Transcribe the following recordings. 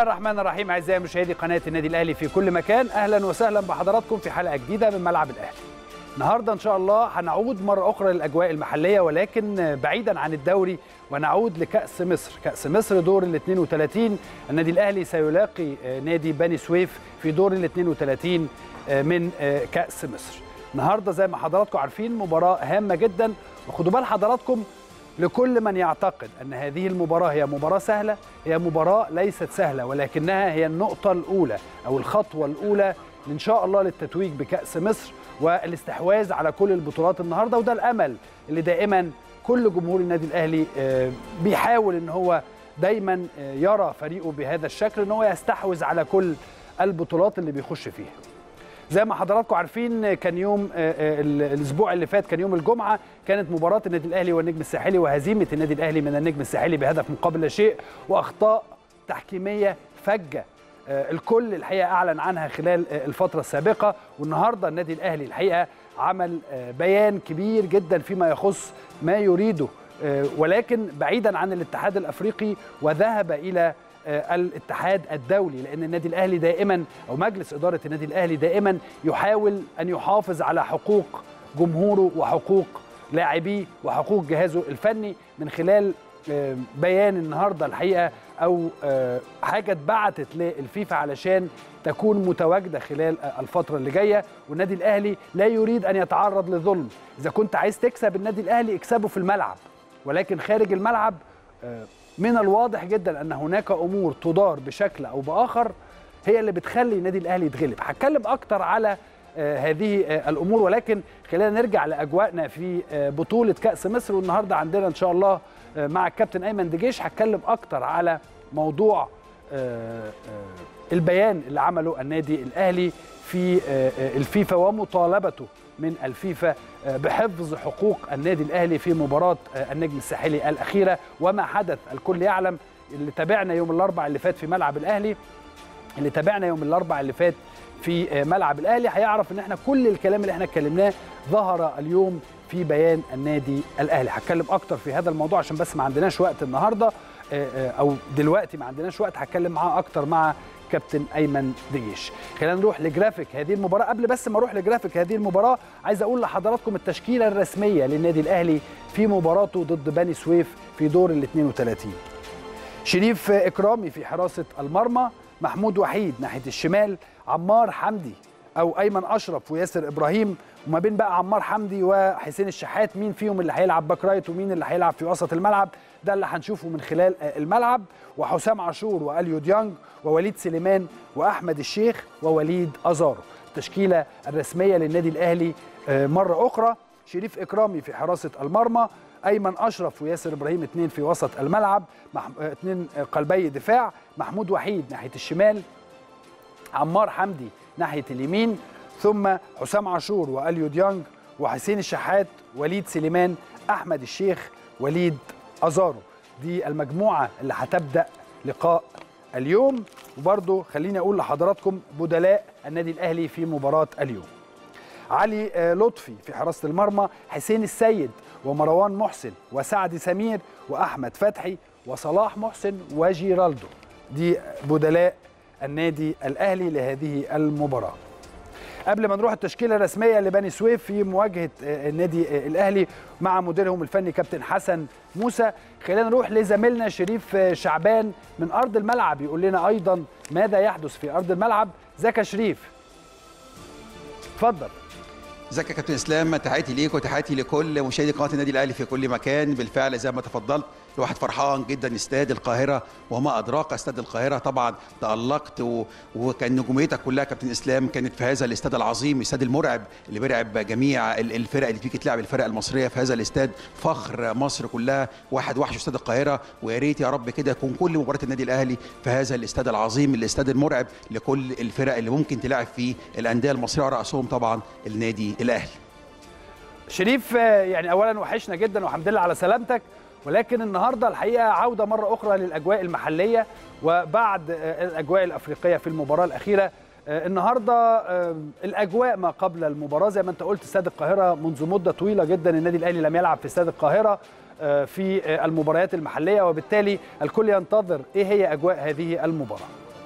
الرحمن الرحيم اعزائي مشاهدي قناه النادي الاهلي في كل مكان اهلا وسهلا بحضراتكم في حلقه جديده من ملعب الاهلي النهارده ان شاء الله هنعود مره اخرى للاجواء المحليه ولكن بعيدا عن الدوري ونعود لكاس مصر كاس مصر دور ال 32 النادي الاهلي سيلاقي نادي بني سويف في دور ال 32 من كاس مصر النهارده زي ما حضراتكم عارفين مباراه هامه جدا وخدوا بال حضراتكم لكل من يعتقد ان هذه المباراه هي مباراه سهله هي مباراه ليست سهله ولكنها هي النقطه الاولى او الخطوه الاولى ان شاء الله للتتويج بكاس مصر والاستحواذ على كل البطولات النهارده وده الامل اللي دائما كل جمهور النادي الاهلي بيحاول ان هو دايما يرى فريقه بهذا الشكل ان هو يستحوذ على كل البطولات اللي بيخش فيها زي ما حضراتكم عارفين كان يوم الاسبوع اللي فات كان يوم الجمعه كانت مباراه النادي الاهلي والنجم الساحلي وهزيمه النادي الاهلي من النجم الساحلي بهدف مقابل لا شيء واخطاء تحكيميه فجه الكل الحقيقه اعلن عنها خلال الفتره السابقه والنهارده النادي الاهلي الحقيقه عمل بيان كبير جدا فيما يخص ما يريده ولكن بعيدا عن الاتحاد الافريقي وذهب الى الاتحاد الدولي لان النادي الاهلي دائما او مجلس اداره النادي الاهلي دائما يحاول ان يحافظ على حقوق جمهوره وحقوق لاعبيه وحقوق جهازه الفني من خلال بيان النهارده الحقيقه او حاجه اتبعتت للفيفا علشان تكون متواجده خلال الفتره اللي جايه والنادي الاهلي لا يريد ان يتعرض لظلم اذا كنت عايز تكسب النادي الاهلي اكسبه في الملعب ولكن خارج الملعب من الواضح جدا ان هناك امور تدار بشكل او باخر هي اللي بتخلي النادي الاهلي يتغلب هتكلم اكتر على هذه الامور ولكن خلينا نرجع لاجواءنا في بطوله كاس مصر والنهارده عندنا ان شاء الله مع الكابتن ايمن دجيش هتكلم اكتر على موضوع البيان اللي عمله النادي الاهلي في الفيفا ومطالبته من الفيفا بحفظ حقوق النادي الاهلي في مباراه النجم الساحلي الاخيره وما حدث الكل يعلم اللي تابعنا يوم الاربعاء اللي فات في ملعب الاهلي اللي تابعنا يوم الاربعاء اللي فات في ملعب الاهلي هيعرف ان احنا كل الكلام اللي احنا اتكلمناه ظهر اليوم في بيان النادي الاهلي هتكلم اكتر في هذا الموضوع عشان بس ما عندناش وقت النهارده او دلوقتي ما عندناش وقت هتكلم معاه اكتر مع كابتن ايمن دجيش خلينا نروح لجرافيك هذه المباراه قبل بس ما اروح لجرافيك هذه المباراه عايز اقول لحضراتكم التشكيله الرسميه للنادي الاهلي في مباراته ضد بني سويف في دور ال 32 شريف اكرامي في حراسه المرمى محمود وحيد ناحيه الشمال عمار حمدي او ايمن اشرف وياسر ابراهيم وما بين بقى عمار حمدي وحسين الشحات مين فيهم اللي هيلعب باك رايت ومين اللي هيلعب في وسط الملعب ده اللي هنشوفه من خلال الملعب وحسام عاشور واليو ديانج ووليد سليمان واحمد الشيخ ووليد ازارو التشكيله الرسميه للنادي الاهلي مره اخرى شريف اكرامي في حراسه المرمى ايمن اشرف وياسر ابراهيم اثنين في وسط الملعب مح... اثنين قلبي دفاع محمود وحيد ناحيه الشمال عمار حمدي ناحيه اليمين ثم حسام عاشور واليو ديانج وحسين الشحات وليد سليمان احمد الشيخ وليد ازارو دي المجموعه اللي هتبدا لقاء اليوم وبرضه خليني اقول لحضراتكم بدلاء النادي الاهلي في مباراه اليوم علي لطفي في حراسه المرمى حسين السيد ومروان محسن وسعد سمير واحمد فتحي وصلاح محسن وجيرالدو دي بدلاء النادي الاهلي لهذه المباراه قبل ما نروح التشكيله الرسميه لبني سويف في مواجهه النادي الاهلي مع مديرهم الفني كابتن حسن موسى خلينا نروح لزميلنا شريف شعبان من ارض الملعب يقول لنا ايضا ماذا يحدث في ارض الملعب زكا شريف اتفضل ازيك يا كابتن اسلام تحياتي ليك وتحياتي لكل مشاهدي قناه النادي الاهلي في كل مكان بالفعل زي ما تفضلت الواحد فرحان جدا استاد القاهره وما ادراك استاد القاهره طبعا تالقت و... وكان نجوميتك كلها كابتن اسلام كانت في هذا الاستاد العظيم الاستاد المرعب اللي بيرعب جميع الفرق اللي فيك تلعب الفرق المصريه في هذا الاستاد فخر مصر كلها واحد وحش استاد القاهره ويا ريت يا رب كده يكون كل مباراه النادي الاهلي في هذا الاستاد العظيم الاستاد المرعب لكل الفرق اللي ممكن تلعب فيه الانديه المصريه وراسهم طبعا النادي الاهلي شريف يعني اولا وحشنا جدا والحمد لله على سلامتك ولكن النهارده الحقيقه عوده مره اخرى للاجواء المحليه وبعد الاجواء الافريقيه في المباراه الاخيره النهارده الاجواء ما قبل المباراه زي ما انت قلت استاد القاهره منذ مده طويله جدا النادي الاهلي لم يلعب في استاد القاهره في المباريات المحليه وبالتالي الكل ينتظر ايه هي اجواء هذه المباراه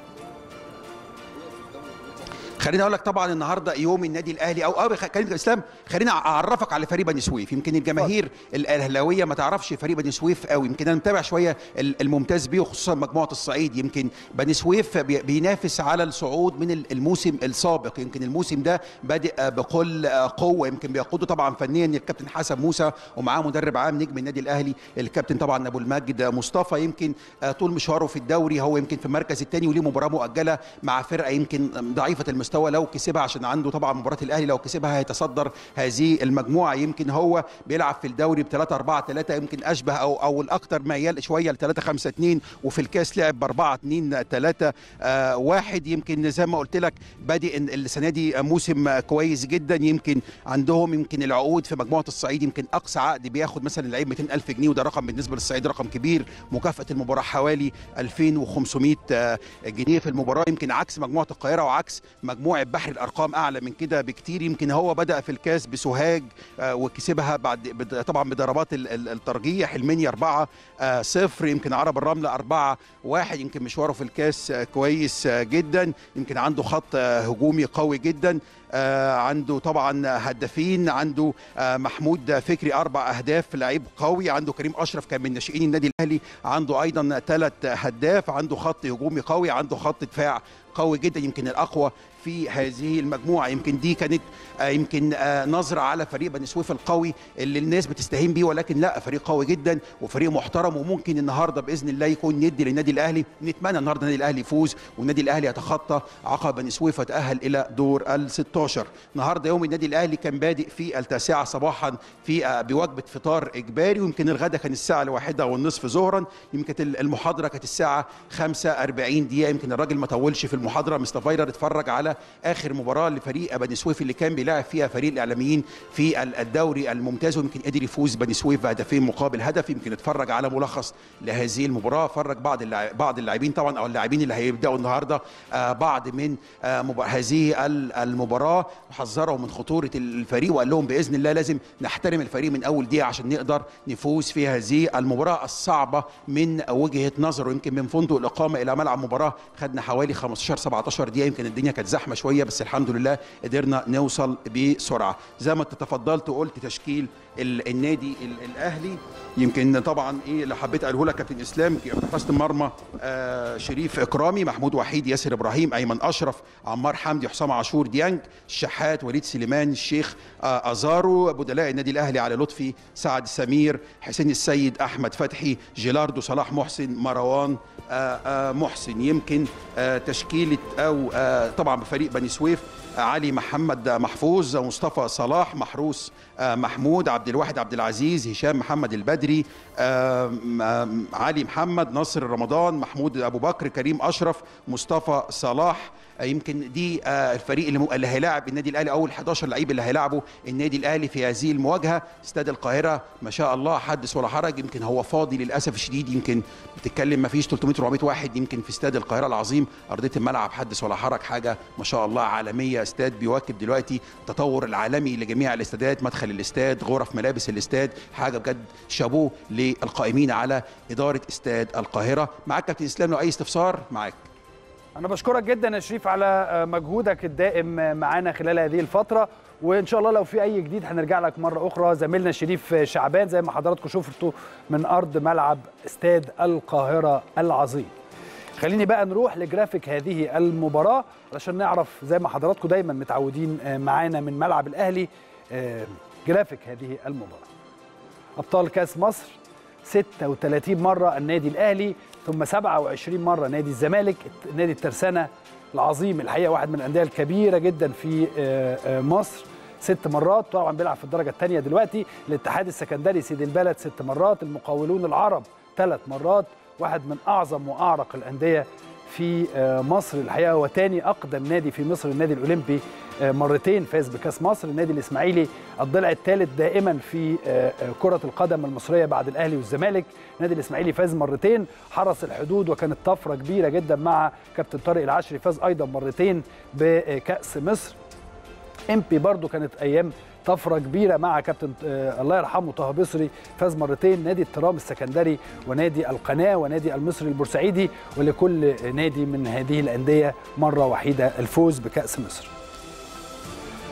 خليني اقول لك طبعا النهارده يوم النادي الاهلي او او كريم اسلام خليني اعرفك على فريق بني سويف يمكن الجماهير الاهلاويه ما تعرفش فريق بني سويف قوي يمكن انا متابع شويه الممتاز بيه وخصوصا مجموعه الصعيد يمكن بني سويف بينافس على الصعود من الموسم السابق يمكن الموسم ده بادئ بكل قوه يمكن بيقوده طبعا فنيا الكابتن حسن موسى ومعاه مدرب عام نجم النادي الاهلي الكابتن طبعا ابو المجد مصطفى يمكن طول مشواره في الدوري هو يمكن في المركز الثاني وليه مباراه مؤجله مع فرقه يمكن ضعيفه المستوى لو كسبها عشان عنده طبعا مباراه الاهلي لو كسبها هيتصدر هذه المجموعه يمكن هو بيلعب في الدوري ب 3 4 3 يمكن اشبه او او الاكثر ميال شويه ل 3 5 2 وفي الكاس لعب ب 4 2 3 1 يمكن زي ما قلت لك بادئ السنه دي موسم كويس جدا يمكن عندهم يمكن العقود في مجموعه الصعيد يمكن اقصى عقد بياخد مثلا اللعيب 200 الف جنيه وده رقم بالنسبه للصعيد رقم كبير مكافاه المباراه حوالي 2500 جنيه في المباراه يمكن عكس مجموعه القاهره وعكس مجموعه بحر الارقام اعلى من كده بكتير يمكن هو بدا في الكاس بسوهاج وكسبها بعد طبعا بضربات الترجيح المنيا 4 0 يمكن عرب الرمل 4 1 يمكن مشواره في الكاس كويس جدا يمكن عنده خط هجومي قوي جدا آه عنده طبعا هدافين عنده آه محمود فكري اربع اهداف لعيب قوي عنده كريم اشرف كان من ناشئين النادي الاهلي عنده ايضا ثلاث هداف عنده خط هجومي قوي عنده خط دفاع قوي جدا يمكن الاقوى في هذه المجموعه يمكن دي كانت آه يمكن آه نظره على فريق بني سويف القوي اللي الناس بتستهين بيه ولكن لا فريق قوي جدا وفريق محترم وممكن النهارده باذن الله يكون ندي للنادي الاهلي نتمنى النهارده النادي الاهلي يفوز والنادي الاهلي يتخطى عقب بني سويف ويتاهل الى دور ال 16 النهارده يوم النادي الاهلي كان بادئ في التاسعه صباحا في آه بوجبه فطار اجباري ويمكن الغداء كان الساعه الواحده والنصف ظهرا يمكن المحاضره كانت الساعه 45 دقيقه يمكن الراجل ما طولش في المحاضره مستر فايلر اتفرج على اخر مباراه لفريق بني سويف اللي كان بيلاعب فيها فريق الاعلاميين في الدوري الممتاز ويمكن قدر يفوز بني سويف بهدفين مقابل هدف يمكن اتفرج على ملخص لهذه المباراه فرج بعض اللاعب بعض اللاعبين طبعا او اللاعبين اللي هيبداوا النهارده آه بعض من آه هذه المباراه وحذرهم من خطوره الفريق وقال لهم باذن الله لازم نحترم الفريق من اول دقيقه عشان نقدر نفوز في هذه المباراه الصعبه من وجهه نظره يمكن من فندق الاقامه الى ملعب مباراه خدنا حوالي 15 17 دقيقه يمكن الدنيا كانت زحمه شويه بس الحمد لله قدرنا نوصل بسرعه زي ما انت تفضلت وقلت تشكيل النادي الاهلي يمكن طبعا ايه اللي حبيت اقوله لك كابتن اسلام حراسه المرمى آه شريف اكرامي محمود وحيد ياسر ابراهيم ايمن اشرف عمار حمدي حسام عاشور ديانج الشحات وليد سليمان الشيخ آه ازارو بدلاء النادي الاهلي علي لطفي سعد سمير حسين السيد احمد فتحي جيلاردو صلاح محسن مروان آه آه محسن يمكن آه تشكيله او آه طبعا بفريق بني سويف علي محمد محفوظ مصطفى صلاح محروس محمود عبد الواحد عبد العزيز هشام محمد البدري علي محمد ناصر رمضان محمود ابو بكر كريم اشرف مصطفى صلاح يمكن دي الفريق اللي اللي هيلاعب النادي الاهلي اول 11 لعيب اللي هيلاعبوا النادي الاهلي في هذه المواجهه استاد القاهره ما شاء الله حدث ولا حرج يمكن هو فاضي للاسف الشديد يمكن بتتكلم ما فيش 300 400 واحد يمكن في استاد القاهره العظيم ارضيه الملعب حدث ولا حرج حاجه ما شاء الله عالميه استاد بيواكب دلوقتي التطور العالمي لجميع الاستادات مدخل الاستاد غرف ملابس الاستاد حاجه بجد شابوه للقائمين على اداره استاد القاهره معاك كابتن اسلام لو اي استفسار معاك انا بشكرك جدا يا شريف على مجهودك الدائم معانا خلال هذه الفتره وان شاء الله لو في اي جديد هنرجع لك مره اخرى زميلنا شريف شعبان زي ما حضراتكم شفتوا من ارض ملعب استاد القاهره العظيم خليني بقى نروح لجرافيك هذه المباراه علشان نعرف زي ما حضراتكم دايما متعودين معانا من ملعب الاهلي جرافيك هذه المباراه ابطال كاس مصر 36 مره النادي الاهلي ثم 27 مره نادي الزمالك نادي الترسانه العظيم الحقيقه واحد من الانديه الكبيره جدا في مصر ست مرات طبعا بيلعب في الدرجه الثانيه دلوقتي الاتحاد السكندري سيد البلد ست مرات المقاولون العرب ثلاث مرات واحد من اعظم واعرق الانديه في مصر الحقيقه هو ثاني اقدم نادي في مصر النادي الاولمبي مرتين فاز بكاس مصر النادي الاسماعيلي الضلع الثالث دائما في كره القدم المصريه بعد الاهلي والزمالك النادي الاسماعيلي فاز مرتين حرس الحدود وكانت طفره كبيره جدا مع كابتن طارق العشري فاز ايضا مرتين بكاس مصر امبي برضو كانت ايام طفره كبيره مع كابتن آه الله يرحمه طه بصري فاز مرتين نادي الترام السكندري ونادي القناه ونادي المصري البورسعيدي ولكل نادي من هذه الانديه مره وحيده الفوز بكاس مصر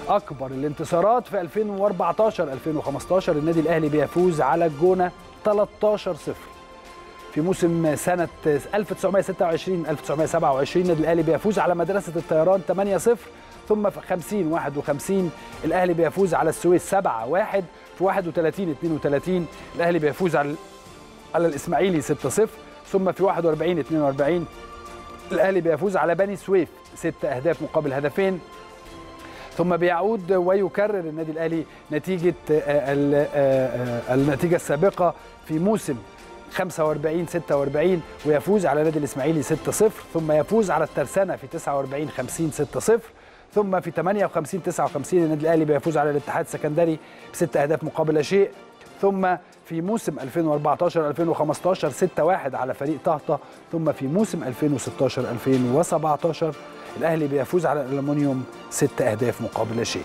اكبر الانتصارات في 2014 2015 النادي الاهلي بيفوز على الجونه 13 0 في موسم سنه 1926 1927 النادي الاهلي بيفوز على مدرسه الطيران 8 0 ثم في 50 51 الاهلي بيفوز على السويس 7 1 في 31 32 الاهلي بيفوز على على الاسماعيلي 6 0 ثم في 41 42 الاهلي بيفوز على بني سويف ست اهداف مقابل هدفين ثم بيعود ويكرر النادي الاهلي نتيجه النتيجه السابقه في موسم 45 46 ويفوز على نادي الاسماعيلي 6 0 ثم يفوز على الترسانه في 49 50 6 0 ثم في 58 59 النادي الاهلي بيفوز على الاتحاد السكندري بست اهداف مقابل لا شيء ثم في موسم 2014 2015 6 1 على فريق طهطا ثم في موسم 2016 2017 الاهلي بيفوز على الالومنيوم ست اهداف مقابل لا شيء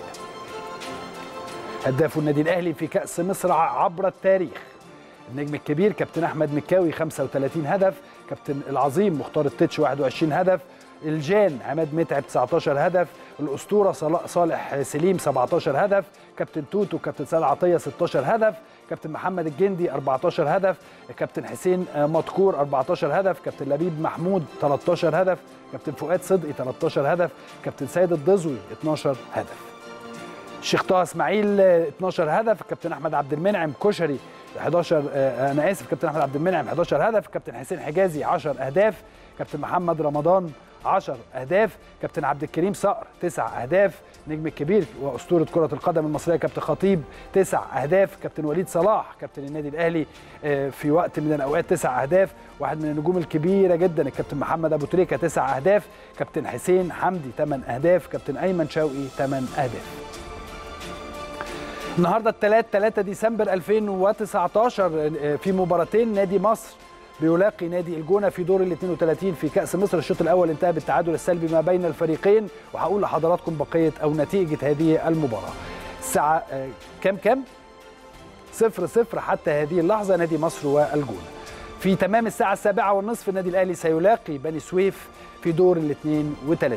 هداف النادي الاهلي في كاس مصر عبر التاريخ النجم الكبير كابتن احمد مكاوي 35 هدف كابتن العظيم مختار التتش 21 هدف الجان عماد متعب 19 هدف الاسطوره صالح سليم 17 هدف كابتن توتو كابتن سيد عطيه 16 هدف كابتن محمد الجندي 14 هدف كابتن حسين مدكور 14 هدف كابتن لبيب محمود 13 هدف كابتن فؤاد صدقي 13 هدف كابتن سيد الضزوي 12 هدف الشيخ طه اسماعيل 12 هدف كابتن احمد عبد المنعم كشري 11 انا اسف كابتن احمد عبد المنعم 11 هدف كابتن حسين حجازي 10 اهداف كابتن محمد رمضان 10 اهداف كابتن عبد الكريم صقر 9 اهداف نجم الكبير واسطوره كره القدم المصريه كابتن خطيب 9 اهداف كابتن وليد صلاح كابتن النادي الاهلي في وقت من الاوقات 9 اهداف واحد من النجوم الكبيره جدا الكابتن محمد ابو تريكه 9 اهداف كابتن حسين حمدي 8 اهداف كابتن ايمن شوقي 8 اهداف النهارده الثلاث 3 ديسمبر 2019 في مباراتين نادي مصر بيلاقي نادي الجونه في دور ال 32 في كاس مصر الشوط الاول انتهى بالتعادل السلبي ما بين الفريقين وهقول لحضراتكم بقيه او نتيجه هذه المباراه الساعه كام كام صفر صفر حتى هذه اللحظه نادي مصر والجونه في تمام الساعه السابعه والنصف النادي الاهلي سيلاقي بني سويف في دور ال 32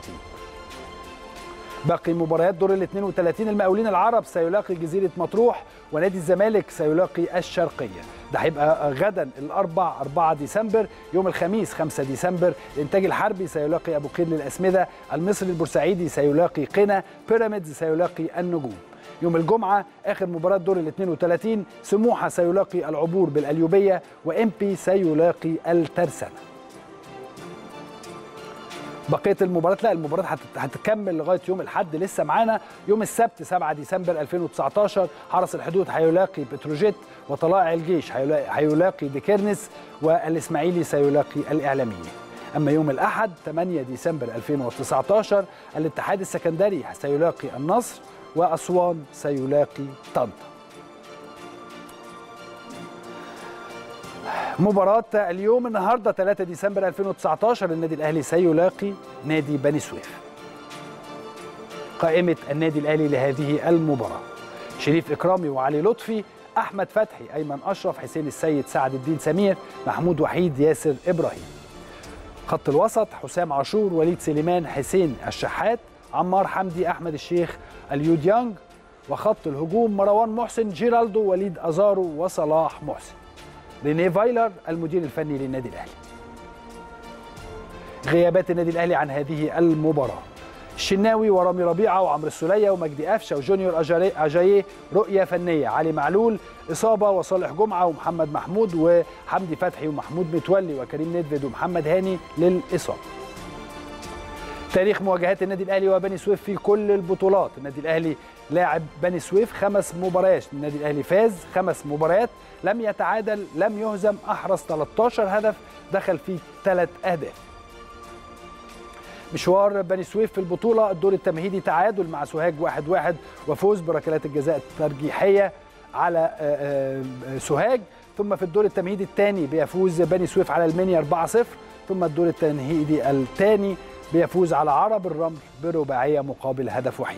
باقي مباريات دور ال 32 المقاولين العرب سيلاقي جزيره مطروح ونادي الزمالك سيلاقي الشرقيه ده هيبقى غدا الاربع 4 ديسمبر يوم الخميس 5 ديسمبر الانتاج الحربي سيلاقي ابو قير للاسمده المصري البورسعيدي سيلاقي قنا بيراميدز سيلاقي النجوم يوم الجمعة آخر مباراة دور ال 32 سموحة سيلاقي العبور بالأليوبية وإمبي سيلاقي الترسانة بقيه المباراه لا المباراه هتكمل لغايه يوم الاحد لسه معانا يوم السبت 7 ديسمبر 2019 حرس الحدود هيلاقي بتروجيت وطلائع الجيش هيلاقي ديكيرنس والاسماعيلي سيلاقي الاعلاميه اما يوم الاحد 8 ديسمبر 2019 الاتحاد السكندري سيلاقي النصر واسوان سيلاقي طنطا مباراة اليوم النهارده 3 ديسمبر 2019 النادي الاهلي سيلاقي نادي بني سويف. قائمة النادي الاهلي لهذه المباراة شريف اكرامي وعلي لطفي، احمد فتحي، ايمن اشرف، حسين السيد، سعد الدين سمير، محمود وحيد، ياسر ابراهيم. خط الوسط حسام عاشور، وليد سليمان، حسين الشحات، عمار حمدي، احمد الشيخ، اليو ديانج، وخط الهجوم مروان محسن، جيرالدو، وليد ازارو وصلاح محسن. رينيه فايلر المدير الفني للنادي الاهلي. غيابات النادي الاهلي عن هذه المباراه. الشناوي ورامي ربيعه وعمرو السوليه ومجدي قفشه وجونيور اجاييه رؤيه فنيه، علي معلول اصابه وصالح جمعه ومحمد محمود وحمدي فتحي ومحمود متولي وكريم ندفد ومحمد هاني للاصابه. تاريخ مواجهات النادي الاهلي وبني سويف في كل البطولات، النادي الاهلي لاعب بني سويف خمس مباريات، النادي الاهلي فاز خمس مباريات، لم يتعادل، لم يهزم، احرز 13 هدف، دخل فيه ثلاث اهداف. مشوار بني سويف في البطولة الدور التمهيدي تعادل مع سوهاج 1-1 واحد واحد وفوز بركلات الجزاء الترجيحية على سوهاج ثم في الدور التمهيدي الثاني بيفوز بني سويف على المنيا 4-0 ثم الدور التمهيدي الثاني بيفوز على عرب الرمل برباعية مقابل هدف وحيد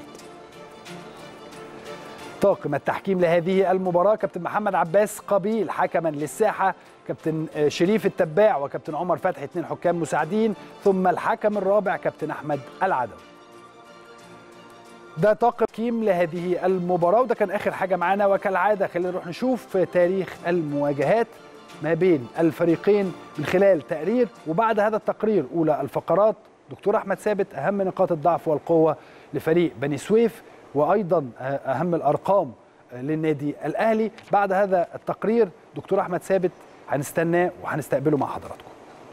طاقم التحكيم لهذه المباراة كابتن محمد عباس قبيل حكما للساحة كابتن شريف التباع وكابتن عمر فتحي اثنين حكام مساعدين ثم الحكم الرابع كابتن أحمد العدوي ده طاقم كيم لهذه المباراة وده كان آخر حاجة معانا وكالعادة خلينا نروح نشوف تاريخ المواجهات ما بين الفريقين من خلال تقرير وبعد هذا التقرير أولى الفقرات دكتور أحمد ثابت أهم نقاط الضعف والقوة لفريق بني سويف وأيضا أهم الأرقام للنادي الأهلي بعد هذا التقرير دكتور أحمد ثابت هنستناه وهنستقبله مع حضراتكم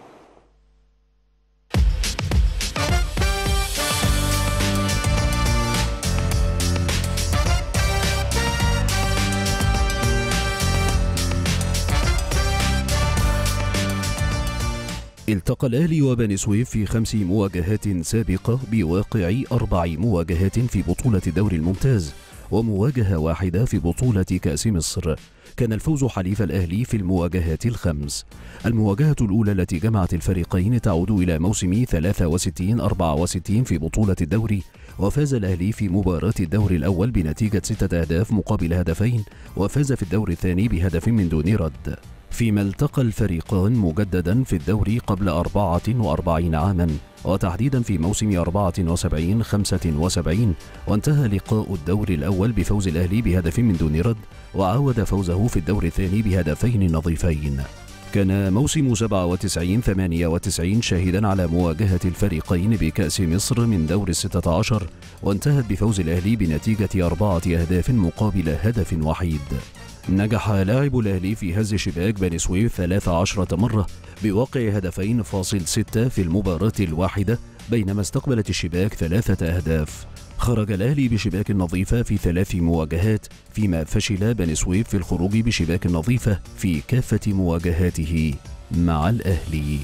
التقى الأهلي وبني سويف في خمس مواجهات سابقة بواقع أربع مواجهات في بطولة الدوري الممتاز ومواجهة واحدة في بطولة كأس مصر كان الفوز حليف الأهلي في المواجهات الخمس المواجهة الأولى التي جمعت الفريقين تعود إلى موسم 63-64 في بطولة الدوري وفاز الأهلي في مباراة الدور الأول بنتيجة ستة أهداف مقابل هدفين وفاز في الدور الثاني بهدف من دون رد فيما التقى الفريقان مجددا في الدوري قبل 44 عاما وتحديدا في موسم 74 75 وانتهى لقاء الدور الأول بفوز الأهلي بهدف من دون رد وعاود فوزه في الدور الثاني بهدفين نظيفين كان موسم 97 98 شاهدا على مواجهة الفريقين بكأس مصر من دور الستة عشر وانتهت بفوز الأهلي بنتيجة أربعة أهداف مقابل هدف وحيد نجح لاعب الأهلي في هز شباك بني سويف 13 مرة بواقع هدفين فاصل ستة في المباراة الواحدة بينما استقبلت الشباك ثلاثة أهداف خرج الأهلي بشباك نظيفة في ثلاث مواجهات فيما فشل بني سويف في الخروج بشباك نظيفة في كافة مواجهاته مع الأهلي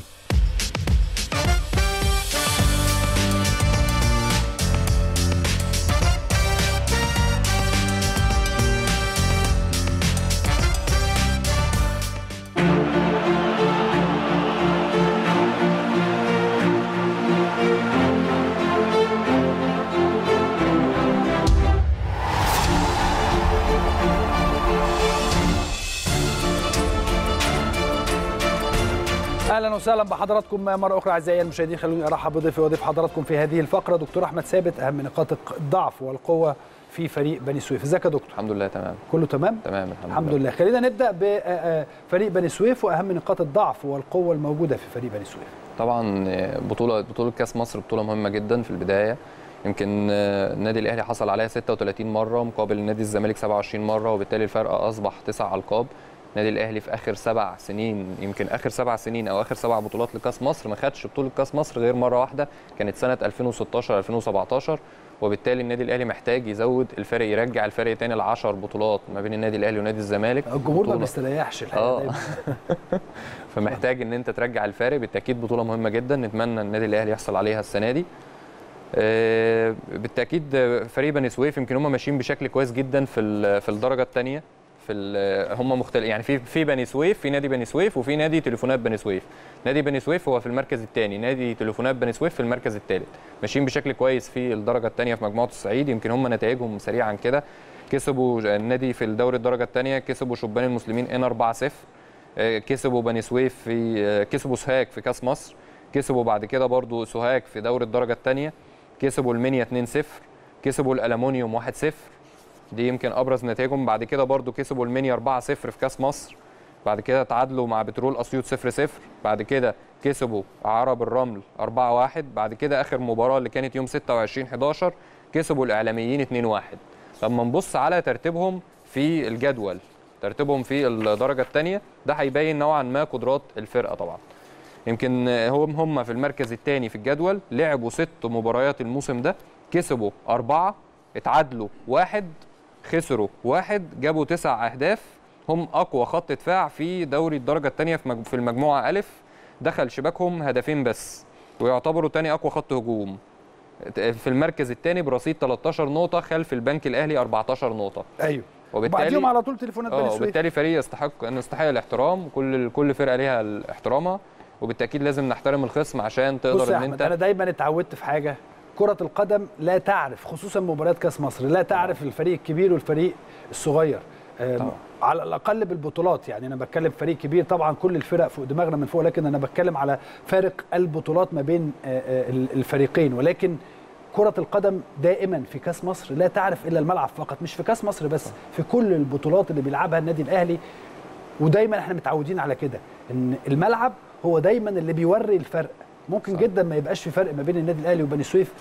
اهلا وسهلا بحضراتكم مره اخرى اعزائي المشاهدين خلوني ارحب بضيفي وضيف حضراتكم في هذه الفقره دكتور احمد ثابت اهم نقاط الضعف والقوه في فريق بني سويف ازيك يا دكتور الحمد لله تمام كله تمام تمام الحمد, الحمد لله خلينا نبدا بفريق بني سويف واهم نقاط الضعف والقوه الموجوده في فريق بني سويف طبعا بطوله بطوله كاس مصر بطوله مهمه جدا في البدايه يمكن النادي الاهلي حصل عليها 36 مره مقابل نادي الزمالك 27 مره وبالتالي الفرق اصبح تسع القاب النادي الاهلي في اخر سبع سنين يمكن اخر سبع سنين او اخر سبع بطولات لكاس مصر ما خدش بطوله كاس مصر غير مره واحده كانت سنه 2016 2017 وبالتالي النادي الاهلي محتاج يزود الفرق يرجع الفرق تاني ل 10 بطولات ما بين النادي الاهلي ونادي الزمالك الجمهور ما بيستريحش الحقيقه اه فمحتاج ان انت ترجع الفارق بالتاكيد بطوله مهمه جدا نتمنى النادي الاهلي يحصل عليها السنه دي آه بالتاكيد فريق بني سويف يمكن هم ماشيين بشكل كويس جدا في في الدرجه الثانيه في هم مختلف يعني في في بني سويف في نادي بني سويف وفي نادي تليفونات بني سويف نادي بني سويف هو في المركز الثاني نادي تليفونات بني سويف في المركز الثالث ماشيين بشكل كويس في الدرجه الثانيه في مجموعه الصعيد يمكن هم نتائجهم سريعا كده كسبوا النادي في الدوري الدرجه الثانيه كسبوا شبان المسلمين ان 4 0 كسبوا بني سويف في كسبوا سوهاج في كاس مصر كسبوا بعد كده برضو سوهاج في دوري الدرجه الثانيه كسبوا المنيا 2 0 كسبوا الالومنيوم 1 0 دي يمكن ابرز نتائجهم بعد كده برضو كسبوا المنيا 4 0 في كاس مصر بعد كده تعادلوا مع بترول اسيوط 0 0 بعد كده كسبوا عرب الرمل 4 1 بعد كده اخر مباراه اللي كانت يوم 26 11 كسبوا الاعلاميين 2 1 لما نبص على ترتيبهم في الجدول ترتيبهم في الدرجه الثانيه ده هيبين نوعا ما قدرات الفرقه طبعا يمكن هم هم في المركز الثاني في الجدول لعبوا ست مباريات الموسم ده كسبوا أربعة اتعادلوا واحد خسروا واحد جابوا تسع أهداف هم أقوى خط دفاع في دوري الدرجة الثانية في المجموعة ألف دخل شباكهم هدفين بس ويعتبروا تاني أقوى خط هجوم في المركز الثاني برصيد 13 نقطة خلف البنك الأهلي 14 نقطة ايوه وبالتالي وبعديهم على طول تليفونات بني اه سويف وبالتالي فريق يستحق ان يستحق الاحترام كل كل فرقه ليها احترامها وبالتاكيد لازم نحترم الخصم عشان بص تقدر يا ان احمد انت انا دايما اتعودت في حاجه كره القدم لا تعرف خصوصا مباريات كاس مصر لا تعرف الفريق الكبير والفريق الصغير آم، طبعا. على الاقل بالبطولات يعني انا بتكلم فريق كبير طبعا كل الفرق فوق دماغنا من فوق لكن انا بتكلم على فارق البطولات ما بين آه، آه، الفريقين ولكن كره القدم دائما في كاس مصر لا تعرف الا الملعب فقط مش في كاس مصر بس في كل البطولات اللي بيلعبها النادي الاهلي ودايما احنا متعودين على كده ان الملعب هو دايما اللي بيوري الفرق ممكن صح. جدا ما يبقاش في فرق ما بين النادي الاهلي وبني سويف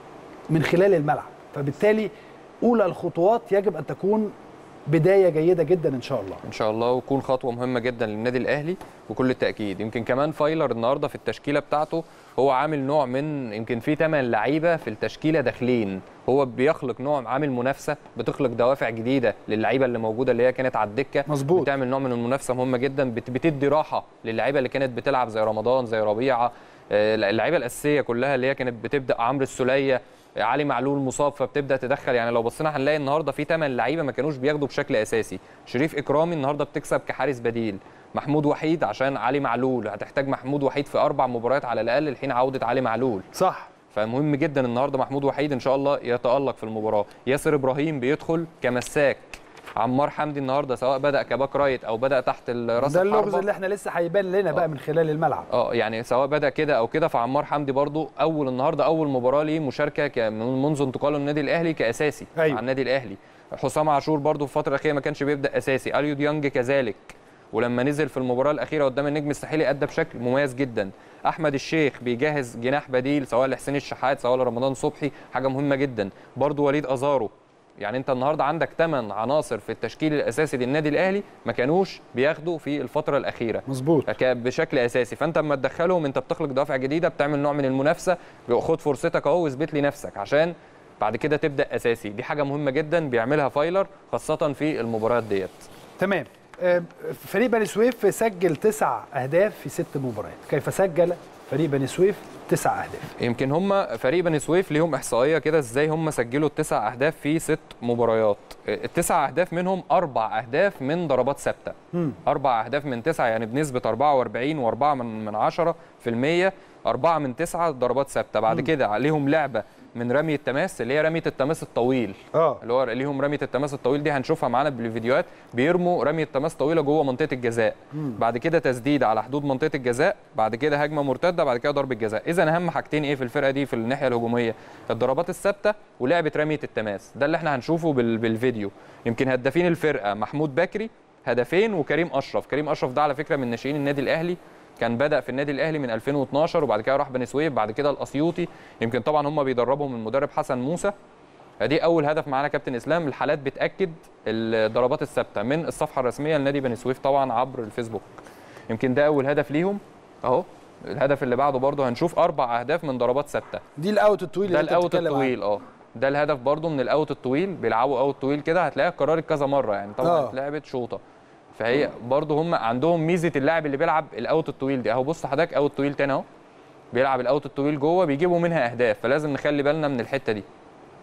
من خلال الملعب فبالتالي اولى الخطوات يجب ان تكون بدايه جيده جدا ان شاء الله ان شاء الله وتكون خطوه مهمه جدا للنادي الاهلي بكل التاكيد يمكن كمان فايلر النهارده في التشكيله بتاعته هو عامل نوع من يمكن في 8 لعيبه في التشكيله داخلين هو بيخلق نوع عامل منافسه بتخلق دوافع جديده للعيبه اللي موجوده اللي هي كانت على الدكه مظبوط بتعمل نوع من المنافسه مهمه جدا بت- بتدي راحه للعيبه اللي كانت بتلعب زي رمضان زي ربيعه آه، اللعيبه الاساسيه كلها اللي هي كانت بتبدا عمرو السوليه علي معلول مصاب فبتبدا تدخل يعني لو بصينا هنلاقي النهارده في 8 لعيبه ما كانوش بياخدوا بشكل اساسي شريف اكرامي النهارده بتكسب كحارس بديل محمود وحيد عشان علي معلول هتحتاج محمود وحيد في اربع مباريات على الاقل لحين عوده علي معلول صح فمهم جدا النهارده محمود وحيد ان شاء الله يتالق في المباراه ياسر ابراهيم بيدخل كمساك عمار حمدي النهارده سواء بدا كباك رايت او بدا تحت راس ده اللغز الحربة. اللي احنا لسه هيبان لنا بقى من خلال الملعب اه يعني سواء بدا كده او كده فعمار حمدي برضو اول النهارده اول مباراه ليه مشاركه ك- من- منذ انتقاله النادي الاهلي كاساسي أيوة. مع النادي الاهلي حسام عاشور برضو في الفتره الاخيره ما كانش بيبدا اساسي اليو ديانج كذلك ولما نزل في المباراه الاخيره قدام النجم الساحلي ادى بشكل مميز جدا احمد الشيخ بيجهز جناح بديل سواء لحسين الشحات سواء لرمضان صبحي حاجه مهمه جدا برضو وليد ازارو يعني انت النهارده عندك 8 عناصر في التشكيل الاساسي للنادي الاهلي ما كانوش بياخدوا في الفتره الاخيره مظبوط ك- بشكل اساسي فانت اما تدخلهم انت بتخلق دوافع جديده بتعمل نوع من المنافسه خد فرصتك اهو واثبت لي نفسك عشان بعد كده تبدا اساسي دي حاجه مهمه جدا بيعملها فايلر خاصه في المباريات ديت تمام آه، فريق بني سويف سجل تسع اهداف في ست مباريات كيف سجل فريق بني سويف تسع اهداف يمكن هم فريق بني سويف ليهم احصائيه كده ازاي هم سجلوا التسع اهداف في ست مباريات التسع اهداف منهم اربع اهداف من ضربات ثابته مم. اربع اهداف من تسعه يعني بنسبه 44 و4 من من 10 في المية أربعة من تسعة ضربات ثابتة بعد كده عليهم لعبة من رمي التماس اللي هي رمية التماس الطويل اه اللي هو ليهم رمية التماس الطويل دي هنشوفها معانا بالفيديوهات بيرموا رمية تماس طويلة جوه منطقة الجزاء بعد كده تسديد على حدود منطقة الجزاء بعد كده هجمة مرتدة بعد كده ضربة جزاء إذا أهم حاجتين إيه في الفرقة دي في الناحية الهجومية الضربات الثابتة ولعبة رمية التماس ده اللي احنا هنشوفه بال- بالفيديو يمكن هدافين الفرقة محمود بكري هدفين وكريم اشرف كريم اشرف ده على فكره من ناشئين النادي الاهلي كان بدا في النادي الاهلي من 2012 وبعد كده راح بني سويف بعد كده الاسيوطي يمكن طبعا هم بيدربهم المدرب حسن موسى ادي اول هدف معانا كابتن اسلام الحالات بتاكد الضربات الثابته من الصفحه الرسميه لنادي بني سويف طبعا عبر الفيسبوك يمكن ده اول هدف ليهم اهو الهدف اللي بعده برضه هنشوف اربع اهداف من ضربات ثابته دي الاوت الطويل ده اللي انت الاوت بتتكلم عنه. الطويل اه ده الهدف برضو من الاوت الطويل بيلعبوا اوت طويل كده هتلاقيها اتكررت كذا مره يعني طبعا آه. اتلعبت شوطه فهي برضو هم عندهم ميزه اللاعب اللي بيلعب الاوت الطويل دي اهو بص حضرتك اوت طويل تاني اهو بيلعب الاوت الطويل جوه بيجيبوا منها اهداف فلازم نخلي بالنا من الحته دي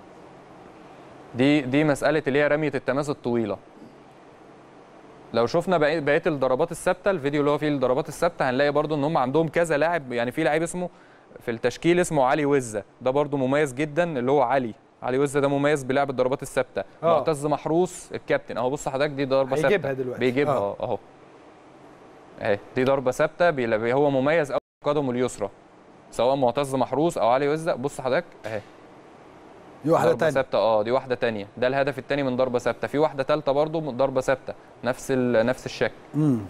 دي دي مساله اللي هي رميه التماس الطويله لو شفنا بقية بقيه الضربات الثابته الفيديو اللي هو فيه الضربات الثابته هنلاقي برضو ان هم عندهم كذا لاعب يعني في لاعب اسمه في التشكيل اسمه علي وزه ده برضو مميز جدا اللي هو علي علي وزه ده مميز بلعب الضربات الثابته آه. معتز محروس الكابتن اهو بص حضرتك دي ضربه ثابته هيجيبها دلوقتي. بيجيبها آه. آه. اهو اهي دي ضربه ثابته بيلعب- هو مميز قوي قدمه اليسرى سواء معتز محروس او علي وزه بص حضرتك اهي دي واحده ضربه تانية ثابته اه دي واحده تانية ده الهدف الثاني من ضربه ثابته في واحده ثالثه برضو من ضربه ثابته نفس ال... نفس الشكل مم.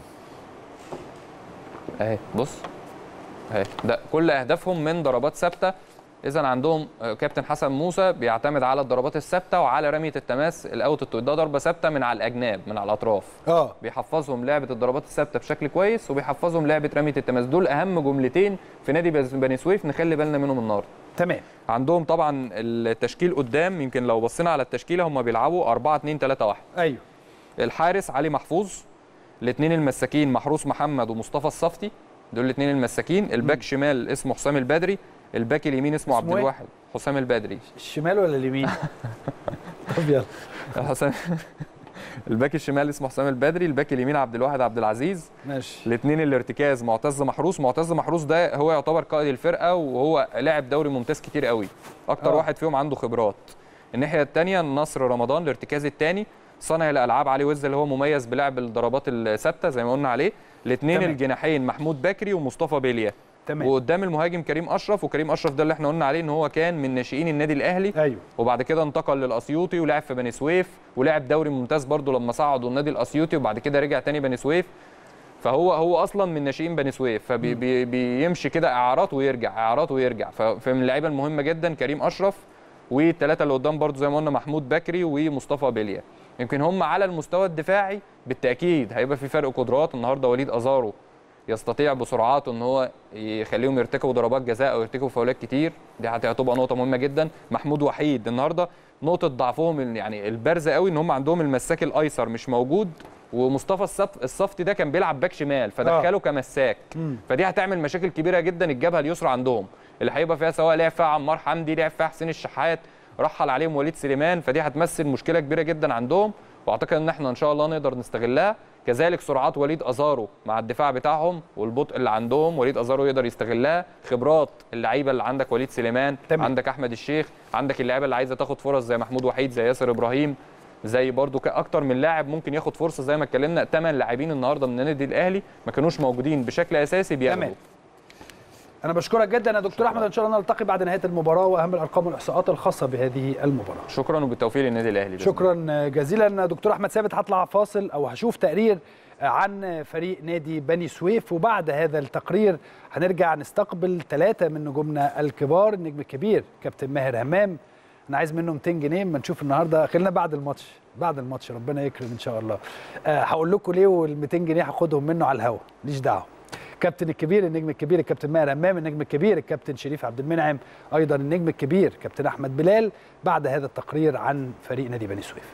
اهي بص اهي ده كل اهدافهم من ضربات ثابته اذا عندهم آه، كابتن حسن موسى بيعتمد على الضربات الثابته وعلى رميه التماس الاوت الطويل ده ضربه ثابته من على الاجناب من على الاطراف اه بيحفظهم لعبه الضربات الثابته بشكل كويس وبيحفظهم لعبه رميه التماس دول اهم جملتين في نادي بز- بني سويف نخلي بالنا منهم النهارده تمام عندهم طبعا التشكيل قدام يمكن لو بصينا على التشكيله هم بيلعبوا 4 2 3 1 ايوه الحارس علي محفوظ الاثنين المساكين محروس محمد ومصطفى الصفتي دول الاثنين المساكين الباك شمال اسمه حسام البدري الباك اليمين اسمه اسمه عبد إيه؟ الواحد حسام البدري الشمال ولا اليمين طب يلا حسام الباك الشمال اسمه حسام البدري الباك اليمين عبد الواحد عبد العزيز ماشي الاثنين الارتكاز معتز محروس معتز محروس ده هو يعتبر قائد الفرقه وهو لاعب دوري ممتاز كتير قوي اكتر آه. واحد فيهم عنده خبرات الناحيه الثانيه نصر رمضان الارتكاز الثاني صانع الالعاب علي وز اللي هو مميز بلعب الضربات الثابته زي ما قلنا عليه الاثنين تمام. الجناحين محمود بكري ومصطفى بيليا تمام. وقدام المهاجم كريم اشرف وكريم اشرف ده اللي احنا قلنا عليه ان هو كان من ناشئين النادي الاهلي ايوه وبعد كده انتقل للاسيوطي ولعب في بني سويف ولعب دوري ممتاز برضه لما صعدوا النادي الاسيوطي وبعد كده رجع تاني بني سويف فهو هو اصلا من ناشئين بني سويف فبيمشي كده اعارات ويرجع اعارات ويرجع ف- فمن اللعيبه المهمه جدا كريم اشرف والثلاثه اللي قدام برضه زي ما قلنا محمود بكري ومصطفى بيليا يمكن هم على المستوى الدفاعي بالتاكيد هيبقى في فرق قدرات النهارده وليد ازارو يستطيع بسرعاته ان هو يخليهم يرتكبوا ضربات جزاء او يرتكبوا فاولات كتير دي هتبقى نقطه مهمه جدا محمود وحيد النهارده نقطه ضعفهم ال- يعني البارزه قوي ان هم عندهم المساك الايسر مش موجود ومصطفى الصف الصفتي ده كان بيلعب باك شمال فدخله كمساك فدي هتعمل مشاكل كبيره جدا الجبهه اليسرى عندهم اللي هيبقى فيها سواء لعب فيها عمار حمدي لعب فيها حسين الشحات رحل عليهم وليد سليمان فدي هتمثل مشكله كبيره جدا عندهم واعتقد ان احنا ان شاء الله نقدر نستغلها كذلك سرعات وليد ازارو مع الدفاع بتاعهم والبطء اللي عندهم وليد ازارو يقدر يستغلها خبرات اللعيبه اللي عندك وليد سليمان تمام. عندك احمد الشيخ عندك اللعيبه اللي عايزه تاخد فرص زي محمود وحيد زي ياسر ابراهيم زي برضو ك- اكتر من لاعب ممكن ياخد فرصه زي ما اتكلمنا ثمان لاعبين النهارده من النادي الاهلي ما كانوش موجودين بشكل اساسي بياخدوا تمام. انا بشكرك جدا يا دكتور احمد ان شاء الله نلتقي بعد نهايه المباراه واهم الارقام والاحصاءات الخاصه بهذه المباراه شكرا وبالتوفيق للنادي الاهلي بإذن الله. شكرا جزيلا دكتور احمد ثابت هطلع فاصل او هشوف تقرير عن فريق نادي بني سويف وبعد هذا التقرير هنرجع نستقبل ثلاثه من نجومنا الكبار النجم الكبير كابتن ماهر همام انا عايز منه 200 جنيه اما نشوف النهارده خلينا بعد الماتش بعد الماتش ربنا يكرم ان شاء الله أه هقول لكم ليه وال 200 جنيه هاخدهم منه على الهوا ماليش دعوه الكابتن الكبير النجم الكبير الكابتن ماهر همام النجم الكبير الكابتن شريف عبد المنعم ايضا النجم الكبير كابتن احمد بلال بعد هذا التقرير عن فريق نادي بني سويف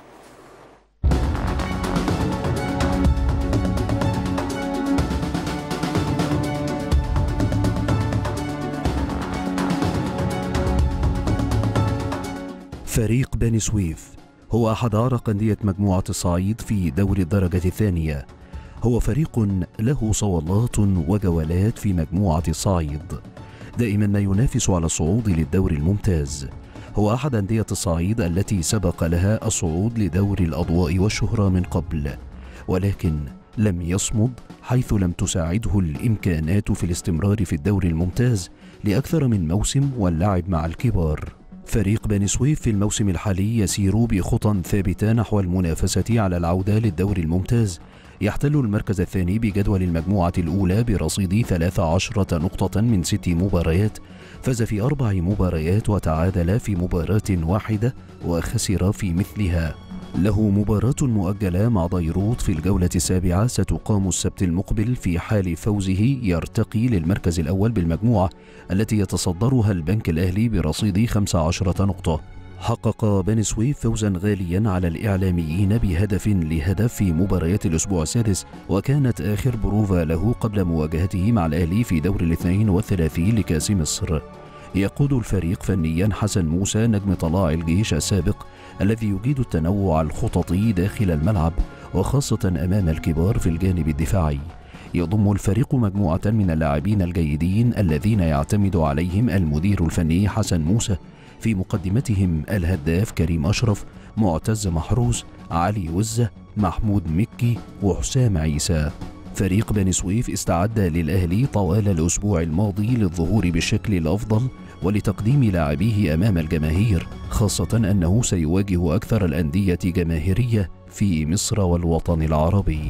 فريق بني سويف هو أحد أعرق أندية مجموعة الصعيد في دوري الدرجة الثانية هو فريق له صولات وجولات في مجموعة الصعيد دائما ما ينافس على الصعود للدوري الممتاز هو أحد أندية الصعيد التي سبق لها الصعود لدوري الأضواء والشهرة من قبل ولكن لم يصمد حيث لم تساعده الإمكانات في الاستمرار في الدوري الممتاز لأكثر من موسم واللعب مع الكبار فريق بني سويف في الموسم الحالي يسير بخطى ثابتة نحو المنافسة على العودة للدوري الممتاز يحتل المركز الثاني بجدول المجموعة الأولى برصيد 13 نقطة من ست مباريات فاز في أربع مباريات وتعادل في مباراة واحدة وخسر في مثلها له مباراة مؤجلة مع ديروت في الجولة السابعة ستقام السبت المقبل في حال فوزه يرتقي للمركز الأول بالمجموعة التي يتصدرها البنك الأهلي برصيد 15 نقطة حقق بني سويف فوزا غاليا على الإعلاميين بهدف لهدف في مباريات الأسبوع السادس وكانت آخر بروفا له قبل مواجهته مع الأهلي في دور الاثنين والثلاثين لكأس مصر يقود الفريق فنيا حسن موسى نجم طلاع الجيش السابق الذي يجيد التنوع الخططي داخل الملعب وخاصة أمام الكبار في الجانب الدفاعي يضم الفريق مجموعة من اللاعبين الجيدين الذين يعتمد عليهم المدير الفني حسن موسى في مقدمتهم الهداف كريم أشرف معتز محروس علي وزة محمود مكي وحسام عيسى فريق بني سويف استعد للأهلي طوال الأسبوع الماضي للظهور بالشكل الأفضل ولتقديم لاعبيه أمام الجماهير خاصة أنه سيواجه أكثر الأندية جماهيرية في مصر والوطن العربي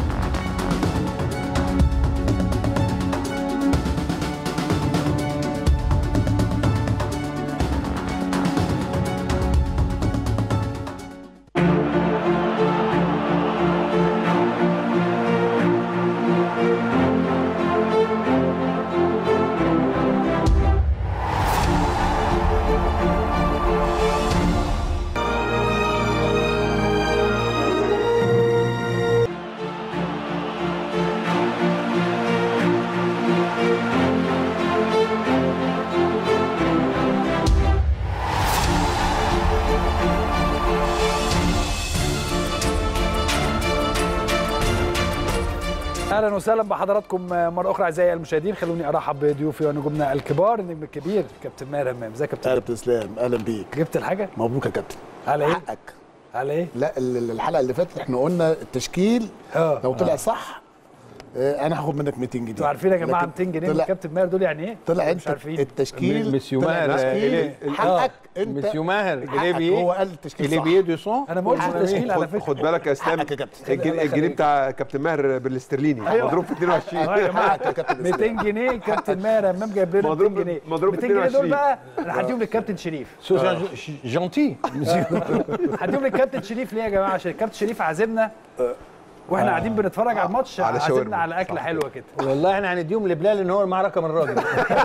اهلا وسهلا بحضراتكم مره اخرى اعزائي المشاهدين خلوني ارحب بضيوفي ونجومنا الكبار النجم الكبير كابتن ماهر همام ازيك يا كابتن اهلا اسلام اهلا بيك جبت الحاجه مبروك يا كابتن على ايه حقك على ايه لا ال- ال- الحلقه اللي فاتت احنا قلنا التشكيل اه لو طلع آه. صح آه، انا هاخد منك 200 جنيه انتوا عارفين يا جماعه لكن 200 جنيه من طلع كابتن ماهر دول يعني ايه؟ طلع مش انت عارفين التشكيل مسيو طلع ماهر التشكيل إلي- حقك انت مسيو ماهر حقك، إليبي هو قال التشكيل اللي صح بيدو سون انا ما قلتش حقك. التشكيل على خد, فكره خد بالك يا اسلام حقك يا كابتن. الجنيه, الله الجنيه يخليك. بتاع كابتن ماهر بالاسترليني أيوة. مضروب في 22 اه يا جماعه حقك يا كابتن 200 جنيه كابتن ماهر امام جايب لنا 200 مضروب- جنيه مضروب 200 جنيه دول 22. بقى انا هديهم للكابتن شريف سو جونتي هديهم للكابتن شريف ليه يا جماعه عشان الكابتن شريف عازمنا واحنا قاعدين بنتفرج على الماتش على عازمنا شاورما. على اكله حلوه كده والله احنا هنديهم لبلال ان هو معاه رقم الراجل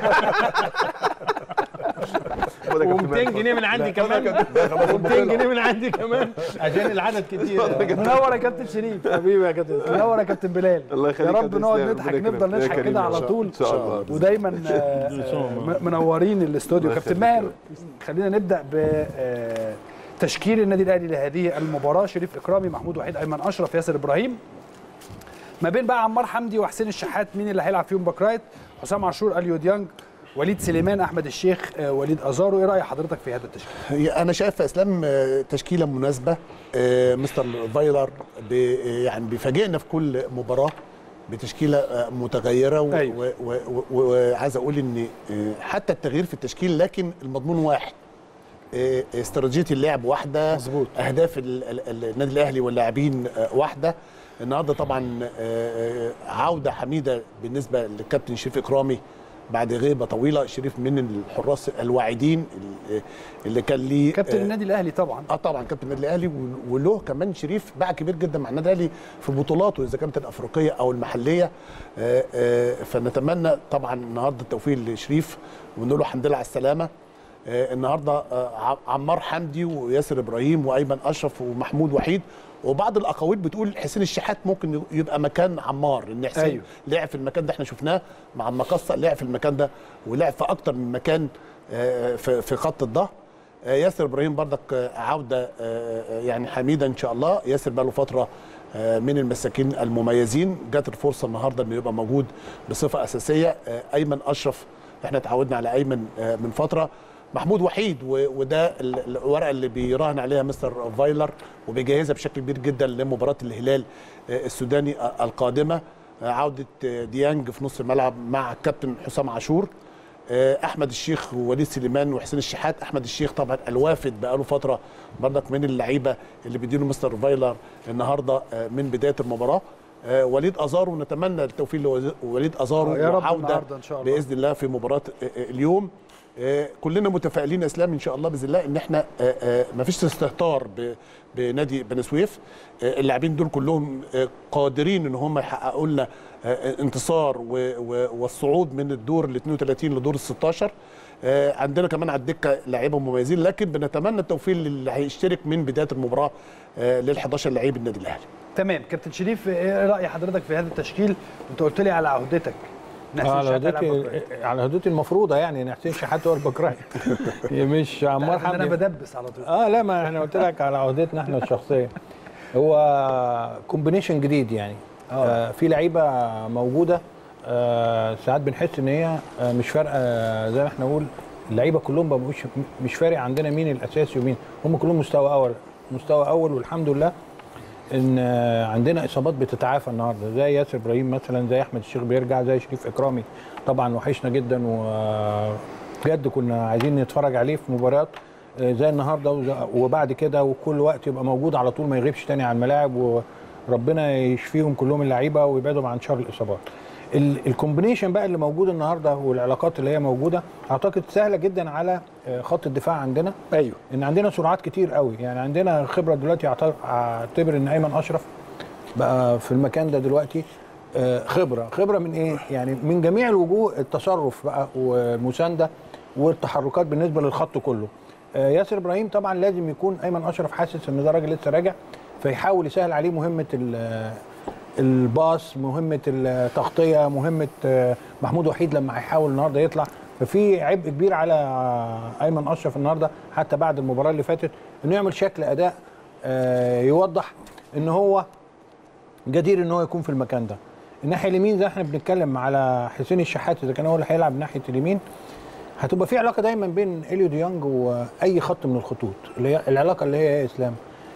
خد يا كابتن و200 ماهر. جنيه من عندي كمان و200 جنيه من عندي كمان عشان العدد كتير منور يا كابتن شريف حبيبي يا كابتن منور يا كابتن بلال الله يخليك يا يا رب كابتن نقعد إسلام. نضحك ربنا نفضل يكرمك. نضحك يا كده كريم. على طول ان شاء الله ودايما آه، آه، م- منورين الاستوديو كابتن ماهر خلينا نبدا ب آه، تشكيل النادي الاهلي لهذه المباراه شريف اكرامي محمود وحيد ايمن اشرف ياسر ابراهيم ما بين بقى عمار حمدي وحسين الشحات مين اللي هيلعب فيهم باك رايت حسام عاشور اليو ديانج وليد سليمان احمد الشيخ آه، وليد ازارو ايه راي حضرتك في هذا التشكيل هي انا شايف يا اسلام آه، تشكيله مناسبه آه، مستر فايلر بي يعني بيفاجئنا في كل مباراه بتشكيله آه، متغيره و- أيوة. و- و- و- وعايز اقول ان آه، حتى التغيير في التشكيل لكن المضمون واحد آه، استراتيجيه اللعب واحده مظبوط. اهداف ال- ال- ال- النادي الاهلي واللاعبين آه، واحده النهارده طبعا آه، آه، عوده حميده بالنسبه للكابتن شريف اكرامي بعد غيبه طويله شريف من الحراس الواعدين اللي- اللي كان ليه كابتن آه، النادي الاهلي طبعا اه طبعا كابتن النادي الاهلي وال- وله كمان شريف باع كبير جدا مع النادي الاهلي في بطولاته اذا كانت الافريقيه او المحليه آه، آه، فنتمنى طبعا النهارده التوفيق لشريف ونقول له الحمد لله على السلامه آه، النهارده آه، ع- عمار حمدي وياسر ابراهيم وايمن اشرف ومحمود وحيد وبعض الاقاويل بتقول حسين الشحات ممكن يبقى مكان عمار ان حسين أيوه. أيوه. لعب في المكان ده احنا شفناه مع المقصه لعب في المكان ده ولعب في اكتر من مكان آه، في في خط الظهر آه، ياسر ابراهيم بردك آه، عوده آه، آه، يعني حميده ان شاء الله ياسر بقى له فتره آه، من المساكين المميزين جات الفرصه النهارده انه يبقى موجود بصفه اساسيه آه، ايمن اشرف احنا اتعودنا على ايمن آه، من فتره محمود وحيد و- وده ال- الورقه اللي بيراهن عليها مستر فايلر وبيجهزها بشكل كبير جدا لمباراه الهلال آه، السوداني آه، القادمه آه، عوده آه، ديانج في نص الملعب مع الكابتن حسام عاشور آه، احمد الشيخ ووليد سليمان وحسين الشحات احمد الشيخ طبعا الوافد بقاله فتره برضك من اللعيبه اللي بيديله مستر فايلر النهارده آه، من بدايه المباراه آه، وليد ازارو نتمنى التوفيق لوليد ازارو آه، يا رب وعوده النهاردة إن شاء الله. باذن الله في مباراه آه، آه، اليوم آه، كلنا متفائلين يا اسلام ان شاء الله باذن الله ان احنا آه، آه، مفيش استهتار ب- بنادي بني سويف آه، اللاعبين دول كلهم آه، قادرين ان هم يحققوا لنا آه، انتصار و- و- والصعود من الدور ال 32 لدور ال 16 آه، عندنا كمان على الدكه لعيبه مميزين لكن بنتمنى التوفيق للي هيشترك من بدايه المباراه لل 11 لعيب النادي الاهلي تمام كابتن شريف ايه راي حضرتك في هذا التشكيل انت قلت لي على عهدتك إن حسين على الشحات هيلعب باك رايت. هدوتي على هدوتي المفروضه يعني ان حسين شحات هو الباك رايت مش عمار عارف إن انا حمدي بدبس على طول اه لا ما احنا قلت لك على عهدتنا احنا الشخصيه هو كومبينيشن جديد يعني آه في لعيبه موجوده آه ساعات بنحس ان هي آه مش فارقه زي ما احنا نقول اللعيبه كلهم ما بقوش مش فارق عندنا مين الاساسي ومين هم كلهم مستوى اول مستوى اول والحمد لله ان آه، عندنا اصابات بتتعافى النهارده زي ياسر ابراهيم مثلا زي احمد الشيخ بيرجع زي شريف اكرامي طبعا وحشنا جدا وبجد كنا عايزين نتفرج عليه في مباريات آه، زي النهارده وز- وبعد كده وكل وقت يبقى موجود على طول ما يغيبش تاني عن الملاعب وربنا يشفيهم كلهم اللعيبه ويبعدهم عن شر الاصابات. ال- الكومبينيشن بقى اللي موجود النهارده والعلاقات اللي هي موجوده اعتقد سهله جدا على آه، خط الدفاع عندنا ايوه ان عندنا سرعات كتير قوي يعني عندنا خبره دلوقتي أعت- اعتبر ان ايمن اشرف بقى في المكان ده دلوقتي آه، خبره خبره من ايه يعني من جميع الوجوه التصرف بقى والمسانده والتحركات بالنسبه للخط كله آه، ياسر ابراهيم طبعا لازم يكون ايمن اشرف حاسس ان ده راجل لسه راجع فيحاول يسهل عليه مهمه ال- الباص مهمه التغطيه مهمه آه، محمود وحيد لما هيحاول النهارده يطلع ففي عبء كبير على آه، ايمن اشرف النهارده حتى بعد المباراه اللي فاتت انه يعمل شكل اداء آه، يوضح ان هو جدير ان هو يكون في المكان ده الناحيه اليمين زي ما احنا بنتكلم على حسين الشحات اذا كان هو اللي هيلعب ناحيه اليمين هتبقى في علاقه دايما بين اليو ديانج واي خط من الخطوط اللي هي العلاقه اللي هي ايه يا اسلام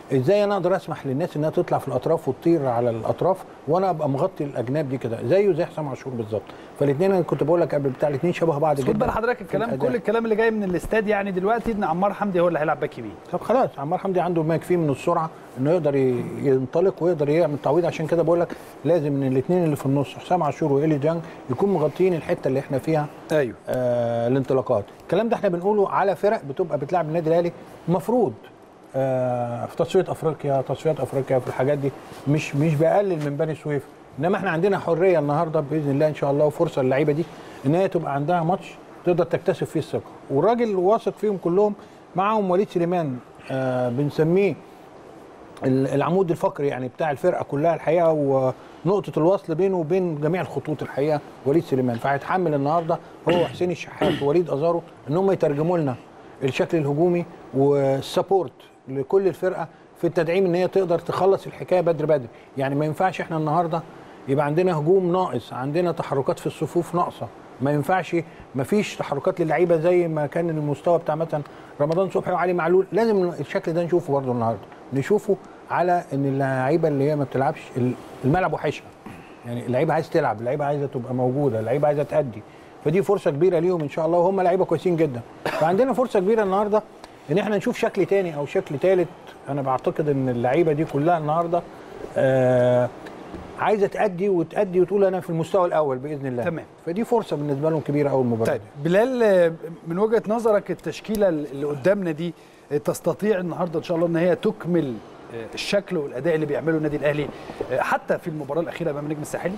ازاي انا اقدر اسمح للناس انها تطلع في الاطراف وتطير على الاطراف وانا ابقى مغطي الاجناب دي كده زيه زي حسام عاشور بالظبط فالاثنين انا كنت بقول لك قبل بتاع الاثنين شبه بعض خد جدا بال حضرتك في الكلام الأداء. كل الكلام اللي جاي من الاستاد يعني دلوقتي ان عمار حمدي هو اللي هيلعب باك يمين طب خلاص عمار حمدي عنده ما يكفيه من السرعه انه يقدر ي- ينطلق ويقدر يعمل تعويض عشان كده بقول لك لازم ان الاثنين اللي في النص حسام عاشور وايلي جانج يكونوا مغطيين الحته اللي احنا فيها ايوه آه الانطلاقات الكلام ده احنا بنقوله على فرق بتبقى بتلعب النادي الاهلي المفروض آه في تصفيه افريقيا تصفيات افريقيا في الحاجات دي مش مش بقلل من بني سويف انما احنا عندنا حريه النهارده باذن الله ان شاء الله وفرصه للعيبه دي ان هي تبقى عندها ماتش تقدر تكتسب فيه الثقه والراجل واثق فيهم كلهم معاهم وليد سليمان آه بنسميه ال- العمود الفقري يعني بتاع الفرقه كلها الحقيقه ونقطه الوصل بينه وبين جميع الخطوط الحقيقه وليد سليمان فهيتحمل النهارده هو حسين الشحات ووليد ازارو ان هم يترجموا لنا الشكل الهجومي والسبورت لكل الفرقه في التدعيم ان هي تقدر تخلص الحكايه بدري بدري يعني ما ينفعش احنا النهارده يبقى عندنا هجوم ناقص عندنا تحركات في الصفوف ناقصه ما ينفعش ما فيش تحركات للعيبه زي ما كان المستوى بتاع مثلا رمضان صبحي وعلي معلول لازم الشكل ده نشوفه برضه النهارده نشوفه على ان اللعيبه اللي هي ما بتلعبش الملعب وحشها يعني اللعيبه عايزه تلعب اللعيبه عايزه تبقى موجوده اللعيبه عايزه تأدي فدي فرصه كبيره ليهم ان شاء الله وهم لعيبه كويسين جدا فعندنا فرصه كبيره النهارده ان احنا نشوف شكل تاني او شكل ثالث انا بعتقد ان اللعيبه دي كلها النهارده آه عايزه تأدي وتأدي وتقول انا في المستوى الاول باذن الله تمام. فدي فرصه بالنسبه لهم كبيره قوي المباراه طيب بلال آه، من وجهه نظرك التشكيله اللي قدامنا دي آه، تستطيع النهارده ان شاء الله ان هي تكمل آه، الشكل والاداء اللي بيعمله النادي الاهلي آه، حتى في المباراه الاخيره امام النجم الساحلي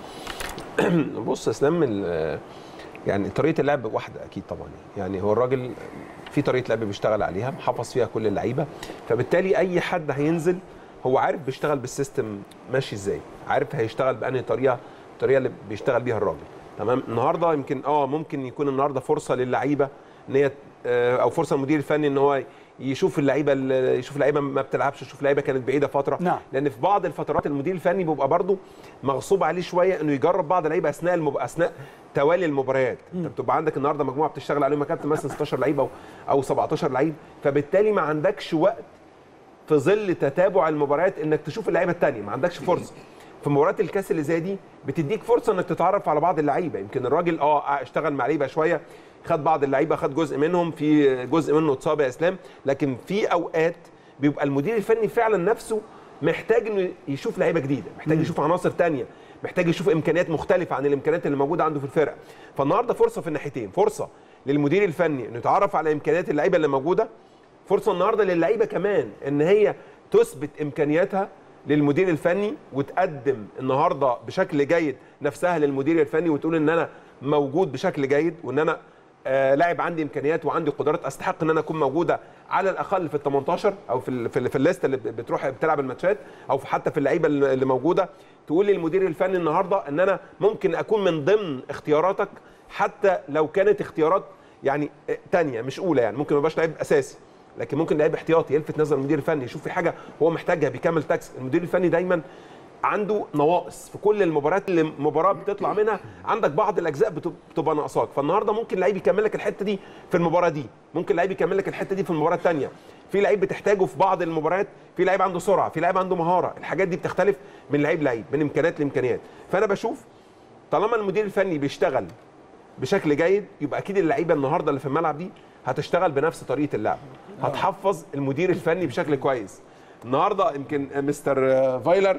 بص يا اسلام ال- يعني طريقه اللعب واحده اكيد طبعا يعني هو الراجل في طريقه لعب بيشتغل عليها محافظ فيها كل اللعيبه فبالتالي اي حد هينزل هو عارف بيشتغل بالسيستم ماشي ازاي عارف هيشتغل بانهي طريقه الطريقه اللي بيشتغل بيها الراجل تمام النهارده يمكن اه ممكن يكون النهارده فرصه للعيبه ان هي آه، او فرصه للمدير الفني ان هو يشوف اللعيبه اللي- يشوف لعيبه ما بتلعبش يشوف لعيبه كانت بعيده فتره نعم. لان في بعض الفترات المدير الفني بيبقى برضه مغصوب عليه شويه انه يجرب بعض اللعيبه اثناء المب... اثناء توالي المباريات انت بتبقى عندك النهارده مجموعه بتشتغل عليهم يا كابتن مثلا 16 لعيب او او 17 لعيب فبالتالي ما عندكش وقت في ظل تتابع المباريات انك تشوف اللعيبه الثانيه ما عندكش فرصه في مباريات الكاس اللي زي دي بتديك فرصه انك تتعرف على بعض اللعيبه يمكن الراجل اه اشتغل مع لعيبه شويه خد بعض اللعيبه خد جزء منهم في جزء منه اتصاب يا اسلام لكن في اوقات بيبقى المدير الفني فعلا نفسه محتاج انه يشوف لعيبه جديده محتاج يشوف عناصر تانية محتاج يشوف امكانيات مختلفه عن الامكانيات اللي موجوده عنده في الفرقه فالنهارده فرصه في الناحيتين فرصه للمدير الفني انه يتعرف على امكانيات اللعيبه اللي موجوده فرصه النهارده للعيبه كمان ان هي تثبت امكانياتها للمدير الفني وتقدم النهارده بشكل جيد نفسها للمدير الفني وتقول ان انا موجود بشكل جيد وان انا آه لاعب عندي امكانيات وعندي قدرات استحق ان انا اكون موجوده على الاقل في ال 18 او في ال في, ال في الليسته اللي بتروح بتلعب الماتشات او في حتى في اللعيبه اللي اللي موجوده تقول للمدير الفني النهارده ان انا ممكن اكون من ضمن اختياراتك حتى لو كانت اختيارات يعني آه، تانية مش اولى يعني ممكن ما يبقاش لعيب اساسي لكن ممكن لعيب احتياطي يلفت نظر المدير الفني يشوف في حاجه هو محتاجها بيكمل تاكس المدير الفني دايما عنده نواقص في كل المباريات اللي مباراه بتطلع منها عندك بعض الاجزاء بتب- بتبقى ناقصاك فالنهارده ممكن لعيب يكمل لك الحته دي في المباراه دي ممكن لعيب يكمل لك الحته دي في المباراه الثانيه في لعيب بتحتاجه في بعض المباريات في لعيب عنده سرعه في لعيب عنده مهاره الحاجات دي بتختلف من لعيب لعيب من امكانيات لامكانيات فانا بشوف طالما المدير الفني بيشتغل بشكل جيد يبقى اكيد اللعيبه النهارده اللي في الملعب دي هتشتغل بنفس طريقه اللعب هتحفظ المدير الفني بشكل كويس النهارده يمكن مستر فايلر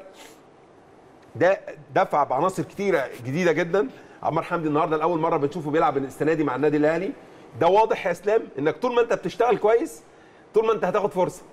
ده دفع بعناصر كتيره جديده جدا عمار حمدي النهارده لاول مره بنشوفه بيلعب السنه دي مع النادي الاهلي ده واضح يا اسلام انك طول ما انت بتشتغل كويس طول ما انت هتاخد فرصه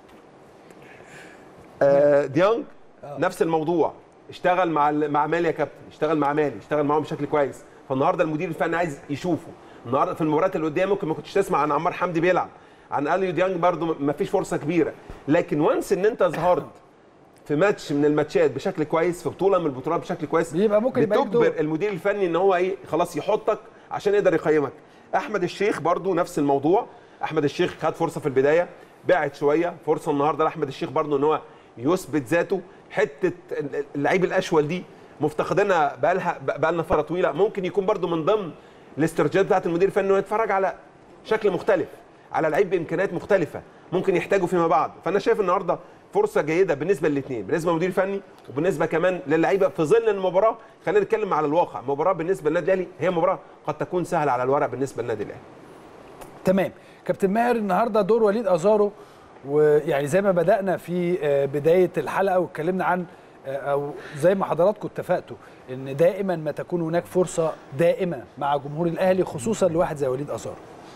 آه ديانج نفس الموضوع اشتغل مع ال- مع مالي يا كابتن اشتغل مع مالي اشتغل معاهم بشكل كويس فالنهارده المدير الفني عايز يشوفه النهارده في المباريات اللي قدام ممكن ما كنتش تسمع عن عمار حمدي بيلعب عن اليو ديانج برده ما فيش فرصه كبيره لكن وانس ان انت ظهرت في ماتش من الماتشات بشكل كويس في بطوله من البطولات بشكل كويس بيبقى ممكن يبقى ليك دور. بتجبر المدير الفني ان هو ايه خلاص يحطك عشان يقدر يقيمك احمد الشيخ برضو نفس الموضوع احمد الشيخ خد فرصه في البدايه بعد شويه فرصه النهارده لاحمد الشيخ برضو ان هو يثبت ذاته حته اللعيب الاشول دي مفتقدينها بقالها بقالنا فتره طويله ممكن يكون برضو من ضمن الاستراتيجيات بتاعت المدير الفني انه يتفرج على شكل مختلف على لعيب بامكانيات مختلفه ممكن يحتاجوا فيما بعد فانا شايف النهارده فرصه جيده بالنسبه للاثنين بالنسبه للمدير الفني وبالنسبه كمان للعيبه في ظل المباراه خلينا نتكلم على الواقع مباراه بالنسبه للنادي الاهلي هي مباراه قد تكون سهله على الورق بالنسبه للنادي الاهلي تمام كابتن ماهر النهارده دور وليد ازارو ويعني زي ما بدانا في آه، بدايه الحلقه واتكلمنا عن آه، او زي ما حضراتكم اتفقتوا ان دائما ما تكون هناك فرصه دائمه مع جمهور الاهلي خصوصا لواحد زي وليد ازارو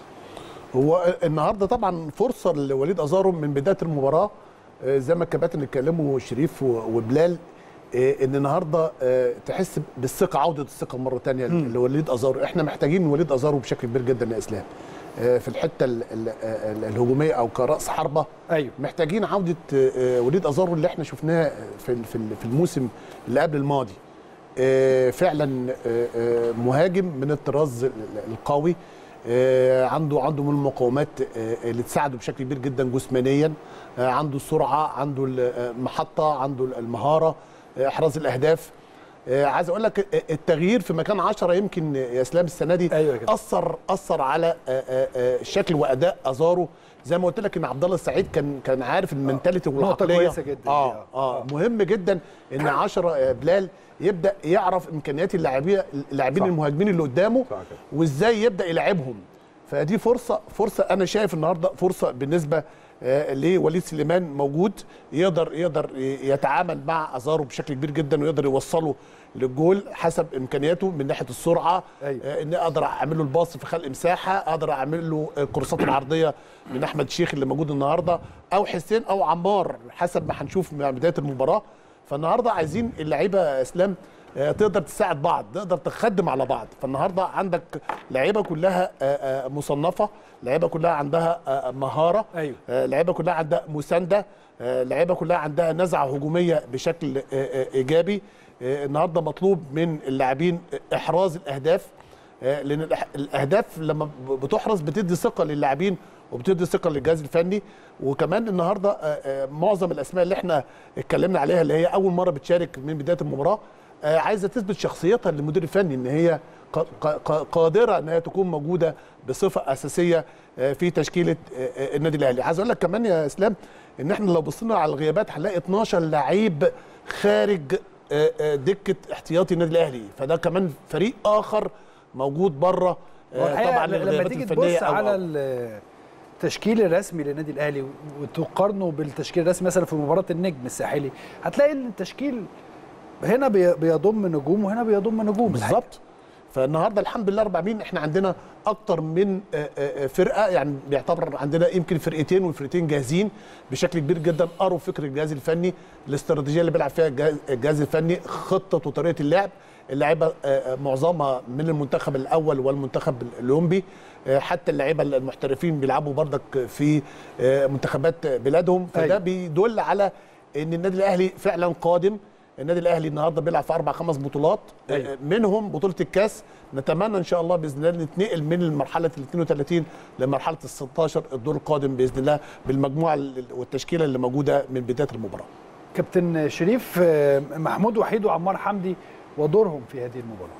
هو النهارده طبعا فرصه لوليد ازارو من بدايه المباراه آه، زي ما الكباتن اتكلموا شريف و- وبلال آه، ان النهارده آه، تحس بالثقه عوده الثقه مره ثانيه لوليد ازارو احنا محتاجين وليد ازارو بشكل كبير جدا يا اسلام آه، في الحته ال- ال- ال- الهجوميه او كراس حربه ايوه محتاجين عوده آه، آه، وليد ازارو اللي احنا شفناه في ال- في ال- في الموسم اللي قبل الماضي آه، فعلا آه، آه، مهاجم من الطراز ال- ال- القوي آه، عنده عنده من المقومات آه، اللي تساعده بشكل كبير جدا جسمانيا آه، عنده السرعه عنده المحطه عنده المهاره آه، احراز الاهداف آه، عايز اقول لك آه، التغيير في مكان 10 يمكن يا اسلام السنه دي أيوة كده. اثر اثر على آه، آه، آه، شكل واداء ازارو زي ما قلت لك ان عبد الله السعيد كان كان عارف المنتاليتي نقطة والعقليه كويسة جدا دي، اه آه. اه مهم جدا ان 10 بلال يبدا يعرف امكانيات اللاعبين اللاعبين صح. المهاجمين اللي قدامه صح كده. وازاي يبدا يلعبهم فدي فرصه فرصه انا شايف النهارده فرصه بالنسبه آه، لوليد سليمان موجود يقدر يقدر ي- يتعامل مع ازارو بشكل كبير جدا ويقدر يوصله للجول حسب امكانياته من ناحيه السرعه أيوة. آه، ان اقدر اعمل له الباص في خلق مساحه اقدر اعمل له الكورسات العرضيه من احمد شيخ اللي موجود النهارده او حسين او عمار حسب ما هنشوف مع بدايه المباراه فالنهارده عايزين اللعيبه يا اسلام آه، تقدر تساعد بعض تقدر تخدم على بعض فالنهارده عندك لعيبه كلها آه، آه، مصنفه لعيبه كلها عندها آه، مهاره أيوة. آه، لعيبه كلها عندها مسانده آه، لعيبه كلها عندها نزعه هجوميه بشكل آه، آه، ايجابي آه، النهارده مطلوب من اللاعبين احراز الاهداف آه، لان الأح- الاهداف لما ب- بتحرز بتدي ثقه للاعبين وبتدي ثقه للجهاز الفني وكمان النهارده آه، آه، معظم الاسماء اللي احنا اتكلمنا عليها اللي هي اول مره بتشارك من بدايه المباراه آه، عايزه تثبت شخصيتها للمدير الفني ان هي ق- ق- ق- قادره ان هي تكون موجوده بصفه اساسيه آه، في تشكيله آه، آه، النادي الاهلي عايز اقول لك كمان يا اسلام ان احنا لو بصينا على الغيابات هنلاقي 12 لعيب خارج آه، آه، دكه احتياطي النادي الاهلي فده كمان فريق اخر موجود بره والحقيقة طبعا لما الغيابات تيجي الفنيه تبص أو- على أو- ال- التشكيل الرسمي للنادي الاهلي وتقارنه بالتشكيل الرسمي مثلا في مباراه النجم الساحلي هتلاقي ان التشكيل هنا بي- بيضم نجوم وهنا بيضم نجوم الحقيقة. بالظبط فالنهارده الحمد لله رب العالمين احنا عندنا اكتر من آه، آه، فرقه يعني بيعتبر عندنا يمكن فرقتين والفرقتين جاهزين بشكل كبير جدا قروا فكر الجهاز الفني الاستراتيجيه اللي بيلعب فيها الجهاز- الجهاز الفني خطه وطريقه اللعب اللعيبه آه، آه، معظمها من المنتخب الاول والمنتخب الاولمبي آه، حتى اللعيبه المحترفين بيلعبوا بردك في آه، منتخبات بلادهم فده أيوة. بيدل على ان النادي الاهلي فعلا قادم النادي الاهلي النهارده بيلعب في اربع خمس بطولات أيوة. آه، منهم بطوله الكاس نتمنى ان شاء الله باذن الله نتنقل من المرحله ال 32 لمرحله ال 16 الدور القادم باذن الله بالمجموعه ال- والتشكيله اللي موجوده من بدايه المباراه كابتن شريف آه، محمود وحيد وعمار حمدي ودورهم في هذه المباراه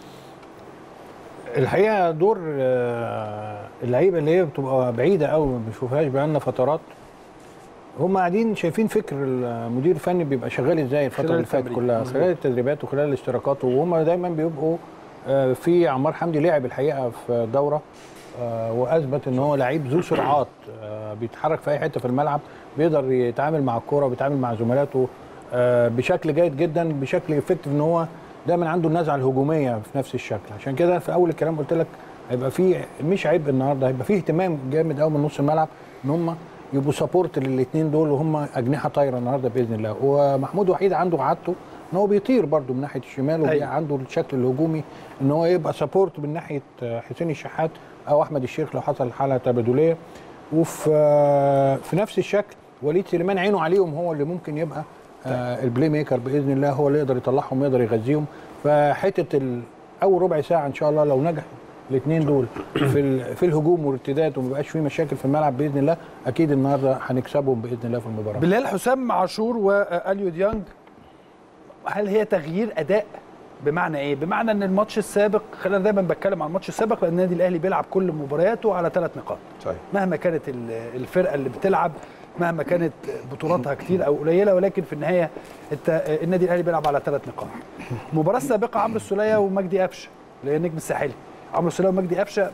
الحقيقه دور آه، اللعيبه اللي هي بتبقى بعيده قوي ما بنشوفهاش بقالنا فترات هم قاعدين شايفين فكر المدير الفني بيبقى شغال ازاي الفتره خلال اللي فاتت التمرين. كلها مظبوط. خلال التدريبات وخلال الاشتراكات وهم دايما بيبقوا آه، في عمار حمدي لعب الحقيقه في دوره آه، واثبت ان هو لعيب ذو سرعات آه، بيتحرك في اي حته في الملعب بيقدر يتعامل مع الكوره وبيتعامل مع زملاته آه، بشكل جيد جدا بشكل افكتيف ان هو دايما عنده النزعه الهجوميه في نفس الشكل عشان كده في اول الكلام قلت لك هيبقى في مش عيب النهارده هيبقى في اهتمام جامد قوي من نص الملعب ان هم يبقوا سبورت للاثنين دول وهم اجنحه طايره النهارده باذن الله ومحمود وحيد عنده عادته ان هو بيطير برده من ناحيه الشمال أيوة. وعنده الشكل الهجومي ان هو يبقى سبورت من ناحيه حسين الشحات او احمد الشيخ لو حصل حاله تبادليه وفي في نفس الشكل وليد سليمان عينه عليهم هو اللي ممكن يبقى آه البلاي ميكر باذن الله هو اللي يقدر يطلعهم يقدر يغذيهم فحته ال- اول ربع ساعه ان شاء الله لو نجح الاثنين دول في ال- في الهجوم والارتداد وما بقاش في مشاكل في الملعب باذن الله اكيد النهارده هنكسبهم باذن الله في المباراه بلال حسام عاشور واليو ديانج هل هي تغيير اداء بمعنى ايه بمعنى ان الماتش السابق خلينا دايما بتكلم عن الماتش السابق لان النادي الاهلي بيلعب كل مبارياته على ثلاث نقاط صحيح مهما كانت ال- الفرقه اللي بتلعب مهما كانت بطولاتها كتير او قليله ولكن في النهايه انت النادي الاهلي بيلعب على ثلاث نقاط المباراه السابقه عمرو السوليه ومجدي قفشه اللي هي النجم الساحلي عمرو السوليه ومجدي قفشه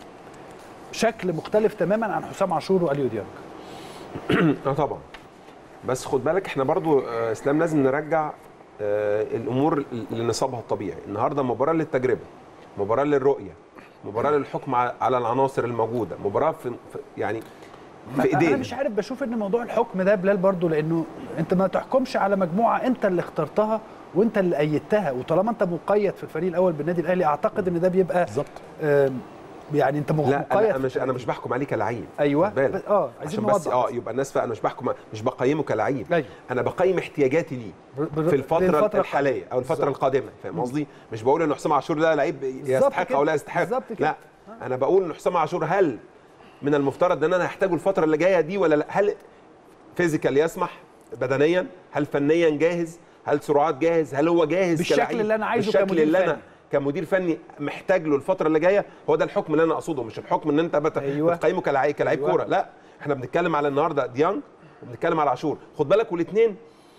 شكل مختلف تماما عن حسام عاشور واليو ديانج اه طبعا بس خد بالك احنا برضو آه، اسلام لازم نرجع آه، الامور لنصابها الطبيعي النهارده مباراه للتجربه مباراه للرؤيه مباراه للحكم ع- على العناصر الموجوده مباراه في في- يعني في انا ايدينا مش عارف بشوف ان موضوع الحكم ده بلال برضو لانه انت ما تحكمش على مجموعه انت اللي اخترتها وانت اللي ايدتها وطالما انت مقيد في الفريق الاول بالنادي الاهلي اعتقد ان ده بيبقى بالظبط آم، يعني انت مق- لا مقيد انا في مش انا الفريق. مش بحكم عليه كلعيب ايوه خد بالك. ب- اه عايزين عشان بس نوضح اه يبقى الناس فا- انا مش بحكم مش بقيمه كلعيب أيوة. انا بقيم احتياجاتي ليه ب- ب- في الفتره, للفترة الحاليه او الفتره بالظبط. القادمه فاهم قصدي مش بقول ان حسام عاشور ده لعيب يستحق كده. او لا يستحق بالظبط كده. لا انا بقول ان حسام عاشور هل من المفترض ان انا هحتاجه الفتره اللي جايه دي ولا لا هل فيزيكال يسمح بدنيا هل فنيا جاهز هل سرعات جاهز هل هو جاهز بالشكل كلاعب؟ اللي أنا عايزه بالشكل كمدير اللي انا فني. كمدير فني محتاج له الفتره اللي جايه هو ده الحكم اللي انا اقصده مش الحكم ان انت بت... أيوة. بتقيمه كلاعب كلاعب أيوة. كوره لا احنا بنتكلم على النهارده ديانج وبنتكلم على عاشور خد بالك والاثنين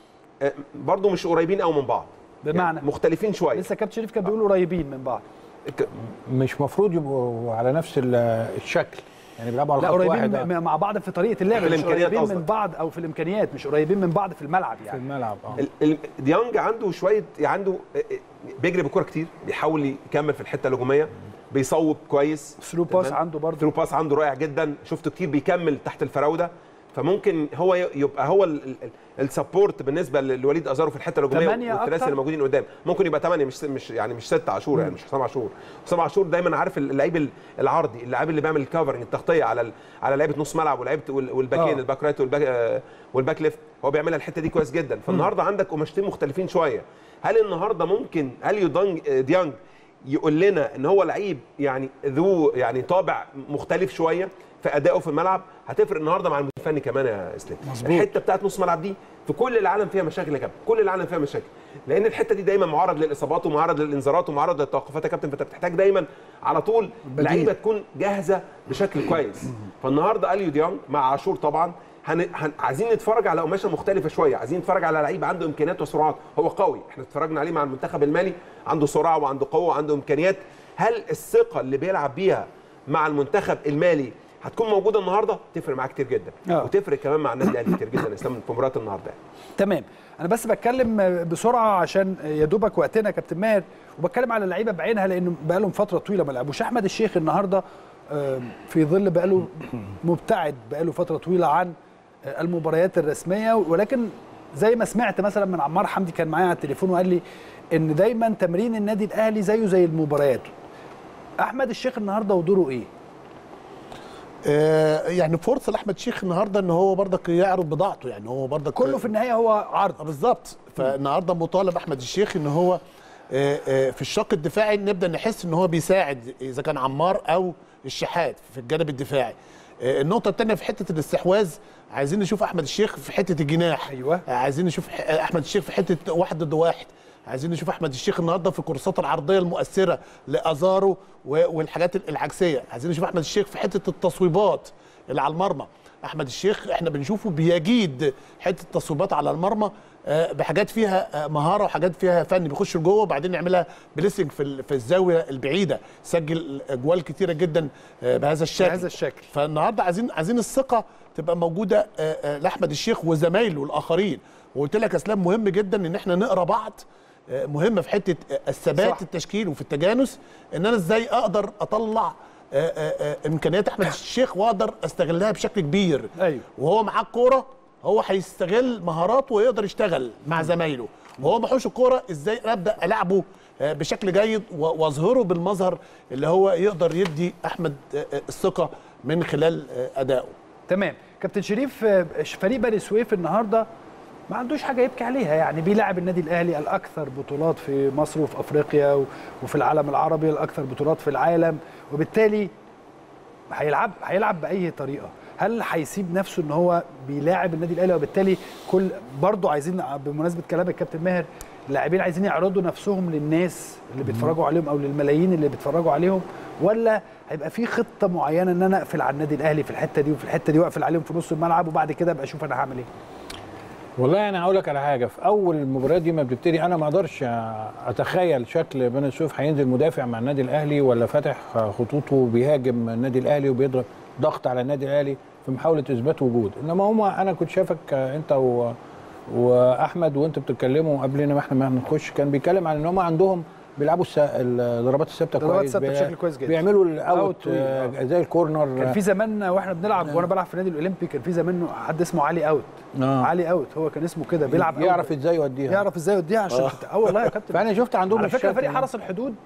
برضو مش قريبين قوي من بعض بمعنى؟ يعني مختلفين شويه لسه كابتن شريف كان بيقول قريبين من بعض ك- مش مفروض يبقوا على نفس ال- الشكل يعني بيلعبوا على لا خط قريبين واحد م- مع بعض في طريقه اللعب في مش الإمكانيات قريبين قصدك. من بعض او في الامكانيات مش قريبين من بعض في الملعب في يعني الملعب اه ال- ال- ديانج عنده شويه عنده بيجري بالكوره كتير بيحاول يكمل في الحته الهجوميه بيصوب كويس ثرو باس تمام؟ عنده برضه ثرو باس عنده رائع جدا شفته كتير بيكمل تحت الفراوده فممكن هو ي- يبقى هو ال- ال- السبورت بالنسبه ل- لوليد ازارو في الحته تمانية الهجوميه والثلاثه أكتر؟ اللي موجودين قدام ممكن يبقى 8 مش مش يعني مش 6 عاشور يعني مش حسام عاشور حسام عاشور دايما عارف اللعيب ال- العرضي اللعيب اللي بيعمل الكفرنج التغطيه على ال- على لعيبه نص ملعب ولعيبه وال- والباكين آه. الباك رايت والباك آه، والباك ليفت هو بيعملها الحته دي كويس جدا فالنهارده عندك قماشتين مختلفين شويه هل النهارده ممكن اليو دانج آه، ديانج يقول لنا ان هو لعيب يعني ذو يعني طابع مختلف شويه في ادائه في الملعب هتفرق النهارده مع المدير الفني كمان يا اسلام مظبوط. الحته بتاعت نص الملعب دي في كل العالم فيها مشاكل يا كابتن كل العالم فيها مشاكل لان الحته دي دايما معرض للاصابات ومعرض للانذارات ومعرض للتوقفات يا كابتن فانت بتحتاج دايما على طول لعيبه تكون جاهزه بشكل كويس فالنهارده اليو ديانج مع عاشور طبعا هن... هن... عايزين نتفرج على قماشه مختلفه شويه عايزين نتفرج على لعيب عنده امكانيات وسرعات هو قوي احنا اتفرجنا عليه مع المنتخب المالي عنده سرعه وعنده قوه وعنده امكانيات هل الثقه اللي بيلعب بيها مع المنتخب المالي هتكون موجوده النهارده تفرق معاه كتير جدا آه. وتفرق كمان مع النادي الاهلي كتير جدا يا اسلام في مباراه النهارده تمام انا بس بتكلم بسرعه عشان يا دوبك وقتنا يا كابتن ماهر وبتكلم على اللعيبه بعينها لانه بقى لهم فتره طويله ما لعبوش احمد الشيخ النهارده آم، في ظل بقى له مبتعد بقى له فتره طويله عن آه، المباريات الرسميه ولكن زي ما سمعت مثلا من عمار حمدي كان معايا على التليفون وقال لي ان دايما تمرين النادي الاهلي زيه زي المباريات احمد الشيخ النهارده ودوره ايه آه، يعني فرصه لاحمد شيخ النهارده ان هو برضك يعرض بضاعته يعني هو برضك كله في النهايه هو آه، عرض بالظبط فالنهارده مطالب احمد الشيخ ان هو آه، آه، في الشق الدفاعي نبدا نحس ان هو بيساعد اذا كان عمار او الشحات في الجانب الدفاعي آه، النقطه الثانيه في حته الاستحواذ عايزين نشوف احمد الشيخ في حته الجناح أيوة. آه، عايزين نشوف ح- احمد الشيخ في حته واحد ضد واحد عايزين نشوف احمد الشيخ النهارده في الكورسات العرضيه المؤثره لازارو و- والحاجات العكسيه عايزين نشوف احمد الشيخ في حته التصويبات اللي على المرمى احمد الشيخ احنا بنشوفه بيجيد حته التصويبات على المرمى آه، بحاجات فيها آه، مهاره وحاجات فيها فن بيخش لجوه وبعدين يعملها بليسنج في ال- في الزاويه البعيده سجل اجوال كتيره جدا آه، بهذا الشكل بهذا الشكل. فالنهارده عايزين عايزين الثقه تبقى موجوده آه، آه، لاحمد الشيخ وزمايله الاخرين وقلت لك يا اسلام مهم جدا ان احنا نقرا بعض آه، مهمه في حته آه، الثبات صح. التشكيل وفي التجانس ان انا ازاي اقدر اطلع آه، آه، آه، امكانيات احمد الشيخ واقدر استغلها بشكل كبير أيوه. وهو معاه الكوره هو هيستغل مهاراته ويقدر يشتغل مع زمايله وهو محوش الكوره ازاي ابدا العبه آه، بشكل جيد و- واظهره بالمظهر اللي هو يقدر يدي احمد آه، آه، الثقه من خلال آه، ادائه تمام كابتن شريف آه، فريق بني سويف النهارده ما عندوش حاجه يبكي عليها يعني بيلعب النادي الاهلي الاكثر بطولات في مصر وفي افريقيا و- وفي العالم العربي الاكثر بطولات في العالم وبالتالي هيلعب هيلعب باي طريقه هل هيسيب نفسه ان هو بيلاعب النادي الاهلي وبالتالي كل برضه عايزين بمناسبه كلام الكابتن ماهر اللاعبين عايزين يعرضوا نفسهم للناس اللي بيتفرجوا عليهم او للملايين اللي بيتفرجوا عليهم ولا هيبقى في خطه معينه ان انا اقفل على النادي الاهلي في الحته دي وفي الحته دي واقفل عليهم في نص الملعب وبعد كده ابقى اشوف انا هعمل ايه والله انا هقول لك على حاجه في اول المباريات دي ما بتبتدي انا ما اقدرش اتخيل شكل بن سويف هينزل مدافع مع النادي الاهلي ولا فاتح خطوطه بيهاجم النادي الاهلي وبيضرب ضغط على النادي الاهلي في محاوله اثبات وجود انما هم انا كنت شايفك انت و واحمد وانت بتتكلموا قبلنا ما احنا ما نخش كان بيتكلم عن ان هم عندهم بيلعبوا الس- الضربات الثابته الضربات كويس الثابتة بي- بشكل كويس جدا. بيعملوا أوت الاوت طويل، آه. آه، زي الكورنر كان في زمان واحنا بنلعب وانا بلعب في النادي الاولمبي كان في زمان حد اسمه علي اوت آه. علي اوت هو كان اسمه كده بيلعب يعرف أوت. ازاي يوديها يعرف ازاي يوديها عشان اه, اه والله يا كابتن فانا شفت عندهم على فكره الشكل فريق ده. حرس الحدود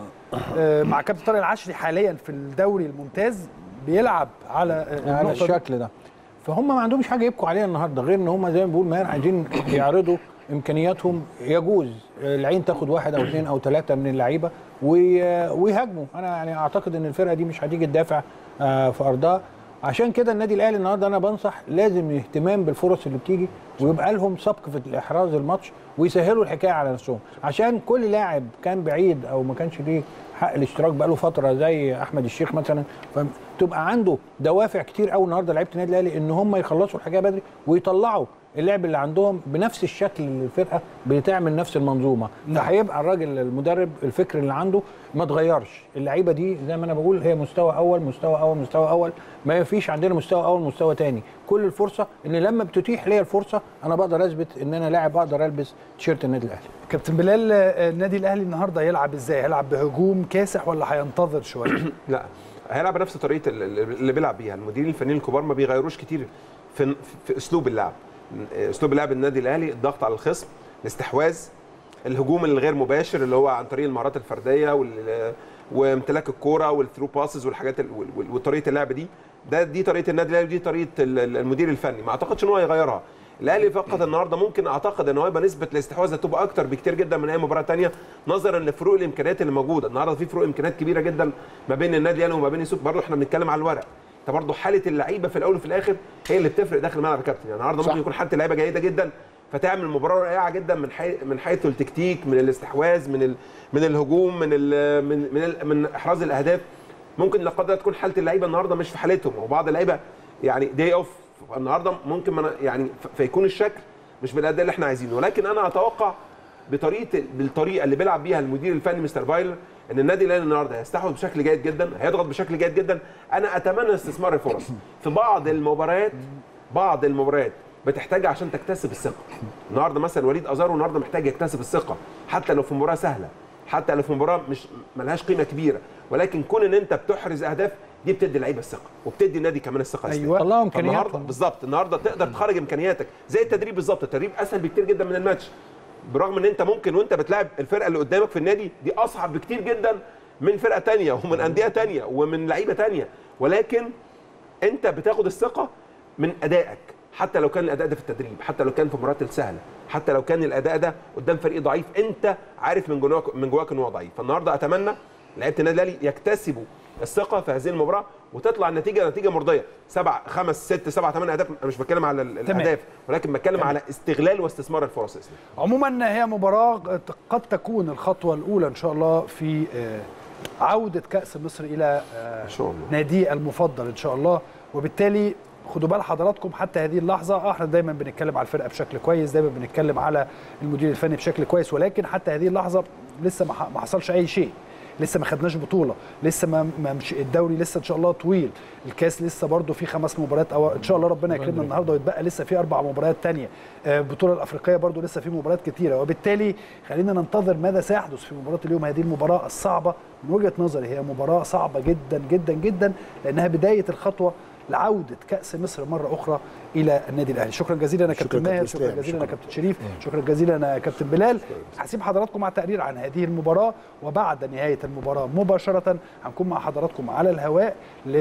آه مع كابتن طارق العشري حاليا في الدوري الممتاز بيلعب على آه على النقطة دي. الشكل ده فهم ما عندهمش حاجه يبكوا عليها النهارده غير ان هم زي ما بيقول ماهر عايزين يعرضوا امكانياتهم يجوز العين تاخد واحد او اثنين او ثلاثه من اللعيبه وي- ويهاجموا انا يعني اعتقد ان الفرقه دي مش هتيجي تدافع آه، في ارضها عشان كده النادي الاهلي النهارده انا بنصح لازم اهتمام بالفرص اللي بتيجي ويبقى لهم سبق في الاحراز الماتش ويسهلوا الحكايه على نفسهم عشان كل لاعب كان بعيد او ما كانش ليه حق الاشتراك بقاله فتره زي احمد الشيخ مثلا فتبقى عنده دوافع كتير قوي النهارده لعيبه النادي الاهلي ان هم يخلصوا الحكايه بدري ويطلعوا اللعب اللي عندهم بنفس الشكل اللي الفرقه بتعمل نفس المنظومه فهيبقى الراجل المدرب الفكر اللي عنده ما اتغيرش اللعيبه دي زي ما انا بقول هي مستوى اول مستوى اول مستوى اول ما فيش عندنا مستوى اول مستوى تاني كل الفرصه ان لما بتتيح ليا الفرصه انا بقدر اثبت ان انا لاعب اقدر البس تيشيرت النادي الاهلي كابتن بلال آه، النادي الاهلي النهارده هيلعب ازاي هيلعب بهجوم كاسح ولا هينتظر شويه لا هيلعب بنفس طريقه ال- ال- اللي بيلعب بيها المديرين الفنيين الكبار ما بيغيروش كتير في في اسلوب اللعب اسلوب لعب النادي الاهلي الضغط على الخصم الاستحواذ الهجوم الغير مباشر اللي هو عن طريق المهارات الفرديه وال- وامتلاك الكوره والثرو باسز والحاجات ال- وال- وال- وطريقه اللعب دي ده دي طريقه النادي الاهلي ودي طريقه ال- ال- المدير الفني ما اعتقدش ان هو هيغيرها الاهلي فقط النهارده ممكن اعتقد ان هو يبقى نسبه الاستحواذ هتبقى اكتر بكتير جدا من اي مباراه ثانيه نظرا لفروق الامكانيات اللي موجوده النهارده في فروق امكانيات كبيره جدا ما بين النادي الاهلي وما بين السوق برضه احنا بنتكلم على الورق انت برضه حاله اللعيبه في الاول وفي الاخر هي اللي بتفرق داخل الملعب يا كابتن يعني النهارده ممكن يكون حاله اللعيبه جيده جدا فتعمل مباراه رائعه جدا من حي... من حيث التكتيك من الاستحواذ من ال... من الهجوم من ال... من من, ال... من احراز الاهداف ممكن لا قدر الله تكون حاله اللعيبه النهارده مش في حالتهم وبعض اللعيبه يعني داي اوف النهارده ممكن من يعني ف- فيكون الشكل مش بالاداء اللي احنا عايزينه ولكن انا اتوقع بطريقه بالطريقه اللي بيلعب بيها المدير الفني مستر فايلر ان النادي الاهلي النهارده هيستحوذ بشكل جيد جدا هيضغط بشكل جيد جدا انا اتمنى استثمار الفرص في بعض المباريات بعض المباريات بتحتاج عشان تكتسب الثقه النهارده مثلا وليد ازارو النهارده محتاج يكتسب الثقه حتى لو في مباراه سهله حتى لو في مباراه مش ملهاش قيمه كبيره ولكن كون ان انت بتحرز اهداف دي بتدي اللعيبه الثقه وبتدي النادي كمان الثقه يا أيوة. إسلام. طلعوا فالنهارده امكانياتهم بالظبط النهارده تقدر تخرج امكانياتك زي التدريب بالظبط التدريب اسهل بكتير جدا من الماتش برغم ان انت ممكن وانت بتلاعب الفرقه اللي قدامك في النادي دي اصعب بكتير جدا من فرقه تانية ومن انديه تانية ومن لعيبه تانية ولكن انت بتاخد الثقه من ادائك حتى لو كان الاداء ده في التدريب حتى لو كان في المباريات السهله حتى لو كان الاداء ده قدام فريق ضعيف انت عارف من جواك من جواك ان هو ضعيف فالنهارده اتمنى لعيبه النادي الاهلي يكتسبوا الثقه في هذه المباراه وتطلع النتيجه نتيجه مرضيه سبع خمس ست سبع ثمان اهداف انا مش بتكلم على ال- تمام. الاهداف ولكن بتكلم على استغلال واستثمار الفرص يا إسلام. عموما هي مباراة قد تكون الخطوة الأولى إن شاء الله في آه، عودة كأس مصر إلى آه، ان شاء الله ناديه المفضل إن شاء الله وبالتالي خدوا بال حضراتكم حتى هذه اللحظة آه، احنا دايما بنتكلم على الفرقة بشكل كويس دايما بنتكلم على المدير الفني بشكل كويس ولكن حتى هذه اللحظة لسه ما ح- ما حصلش أي شيء لسه ما خدناش بطوله لسه ما ما مش الدوري لسه ان شاء الله طويل الكاس لسه برضه في خمس مباريات او ان شاء الله ربنا يكرمنا النهارده ويتبقى لسه في اربع مباريات تانية آه، البطوله الافريقيه برضه لسه في مباريات كتيره وبالتالي خلينا ننتظر ماذا سيحدث في مباراه اليوم هذه المباراه الصعبه من وجهه نظري هي مباراه صعبه جدا جدا جدا لانها بدايه الخطوه لعوده كاس مصر مره اخرى الى النادي الاهلي شكرا جزيلا يا شكراً كابتن ماهر كابتن شكرا إسلام، جزيلا يا شكراً. كابتن شريف شكرا جزيلا يا كابتن بلال هسيب حضراتكم مع تقرير عن هذه المباراه وبعد نهايه المباراه مباشره هنكون مع حضراتكم على الهواء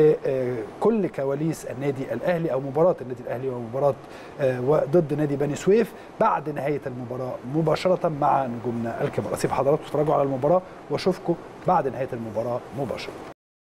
لكل كواليس النادي الاهلي او مباراه النادي الاهلي ومباراه آه، ضد نادي بني سويف بعد نهايه المباراه مباشره مع نجومنا الكبار اسيب حضراتكم تتفرجوا على المباراه واشوفكم بعد نهايه المباراه مباشره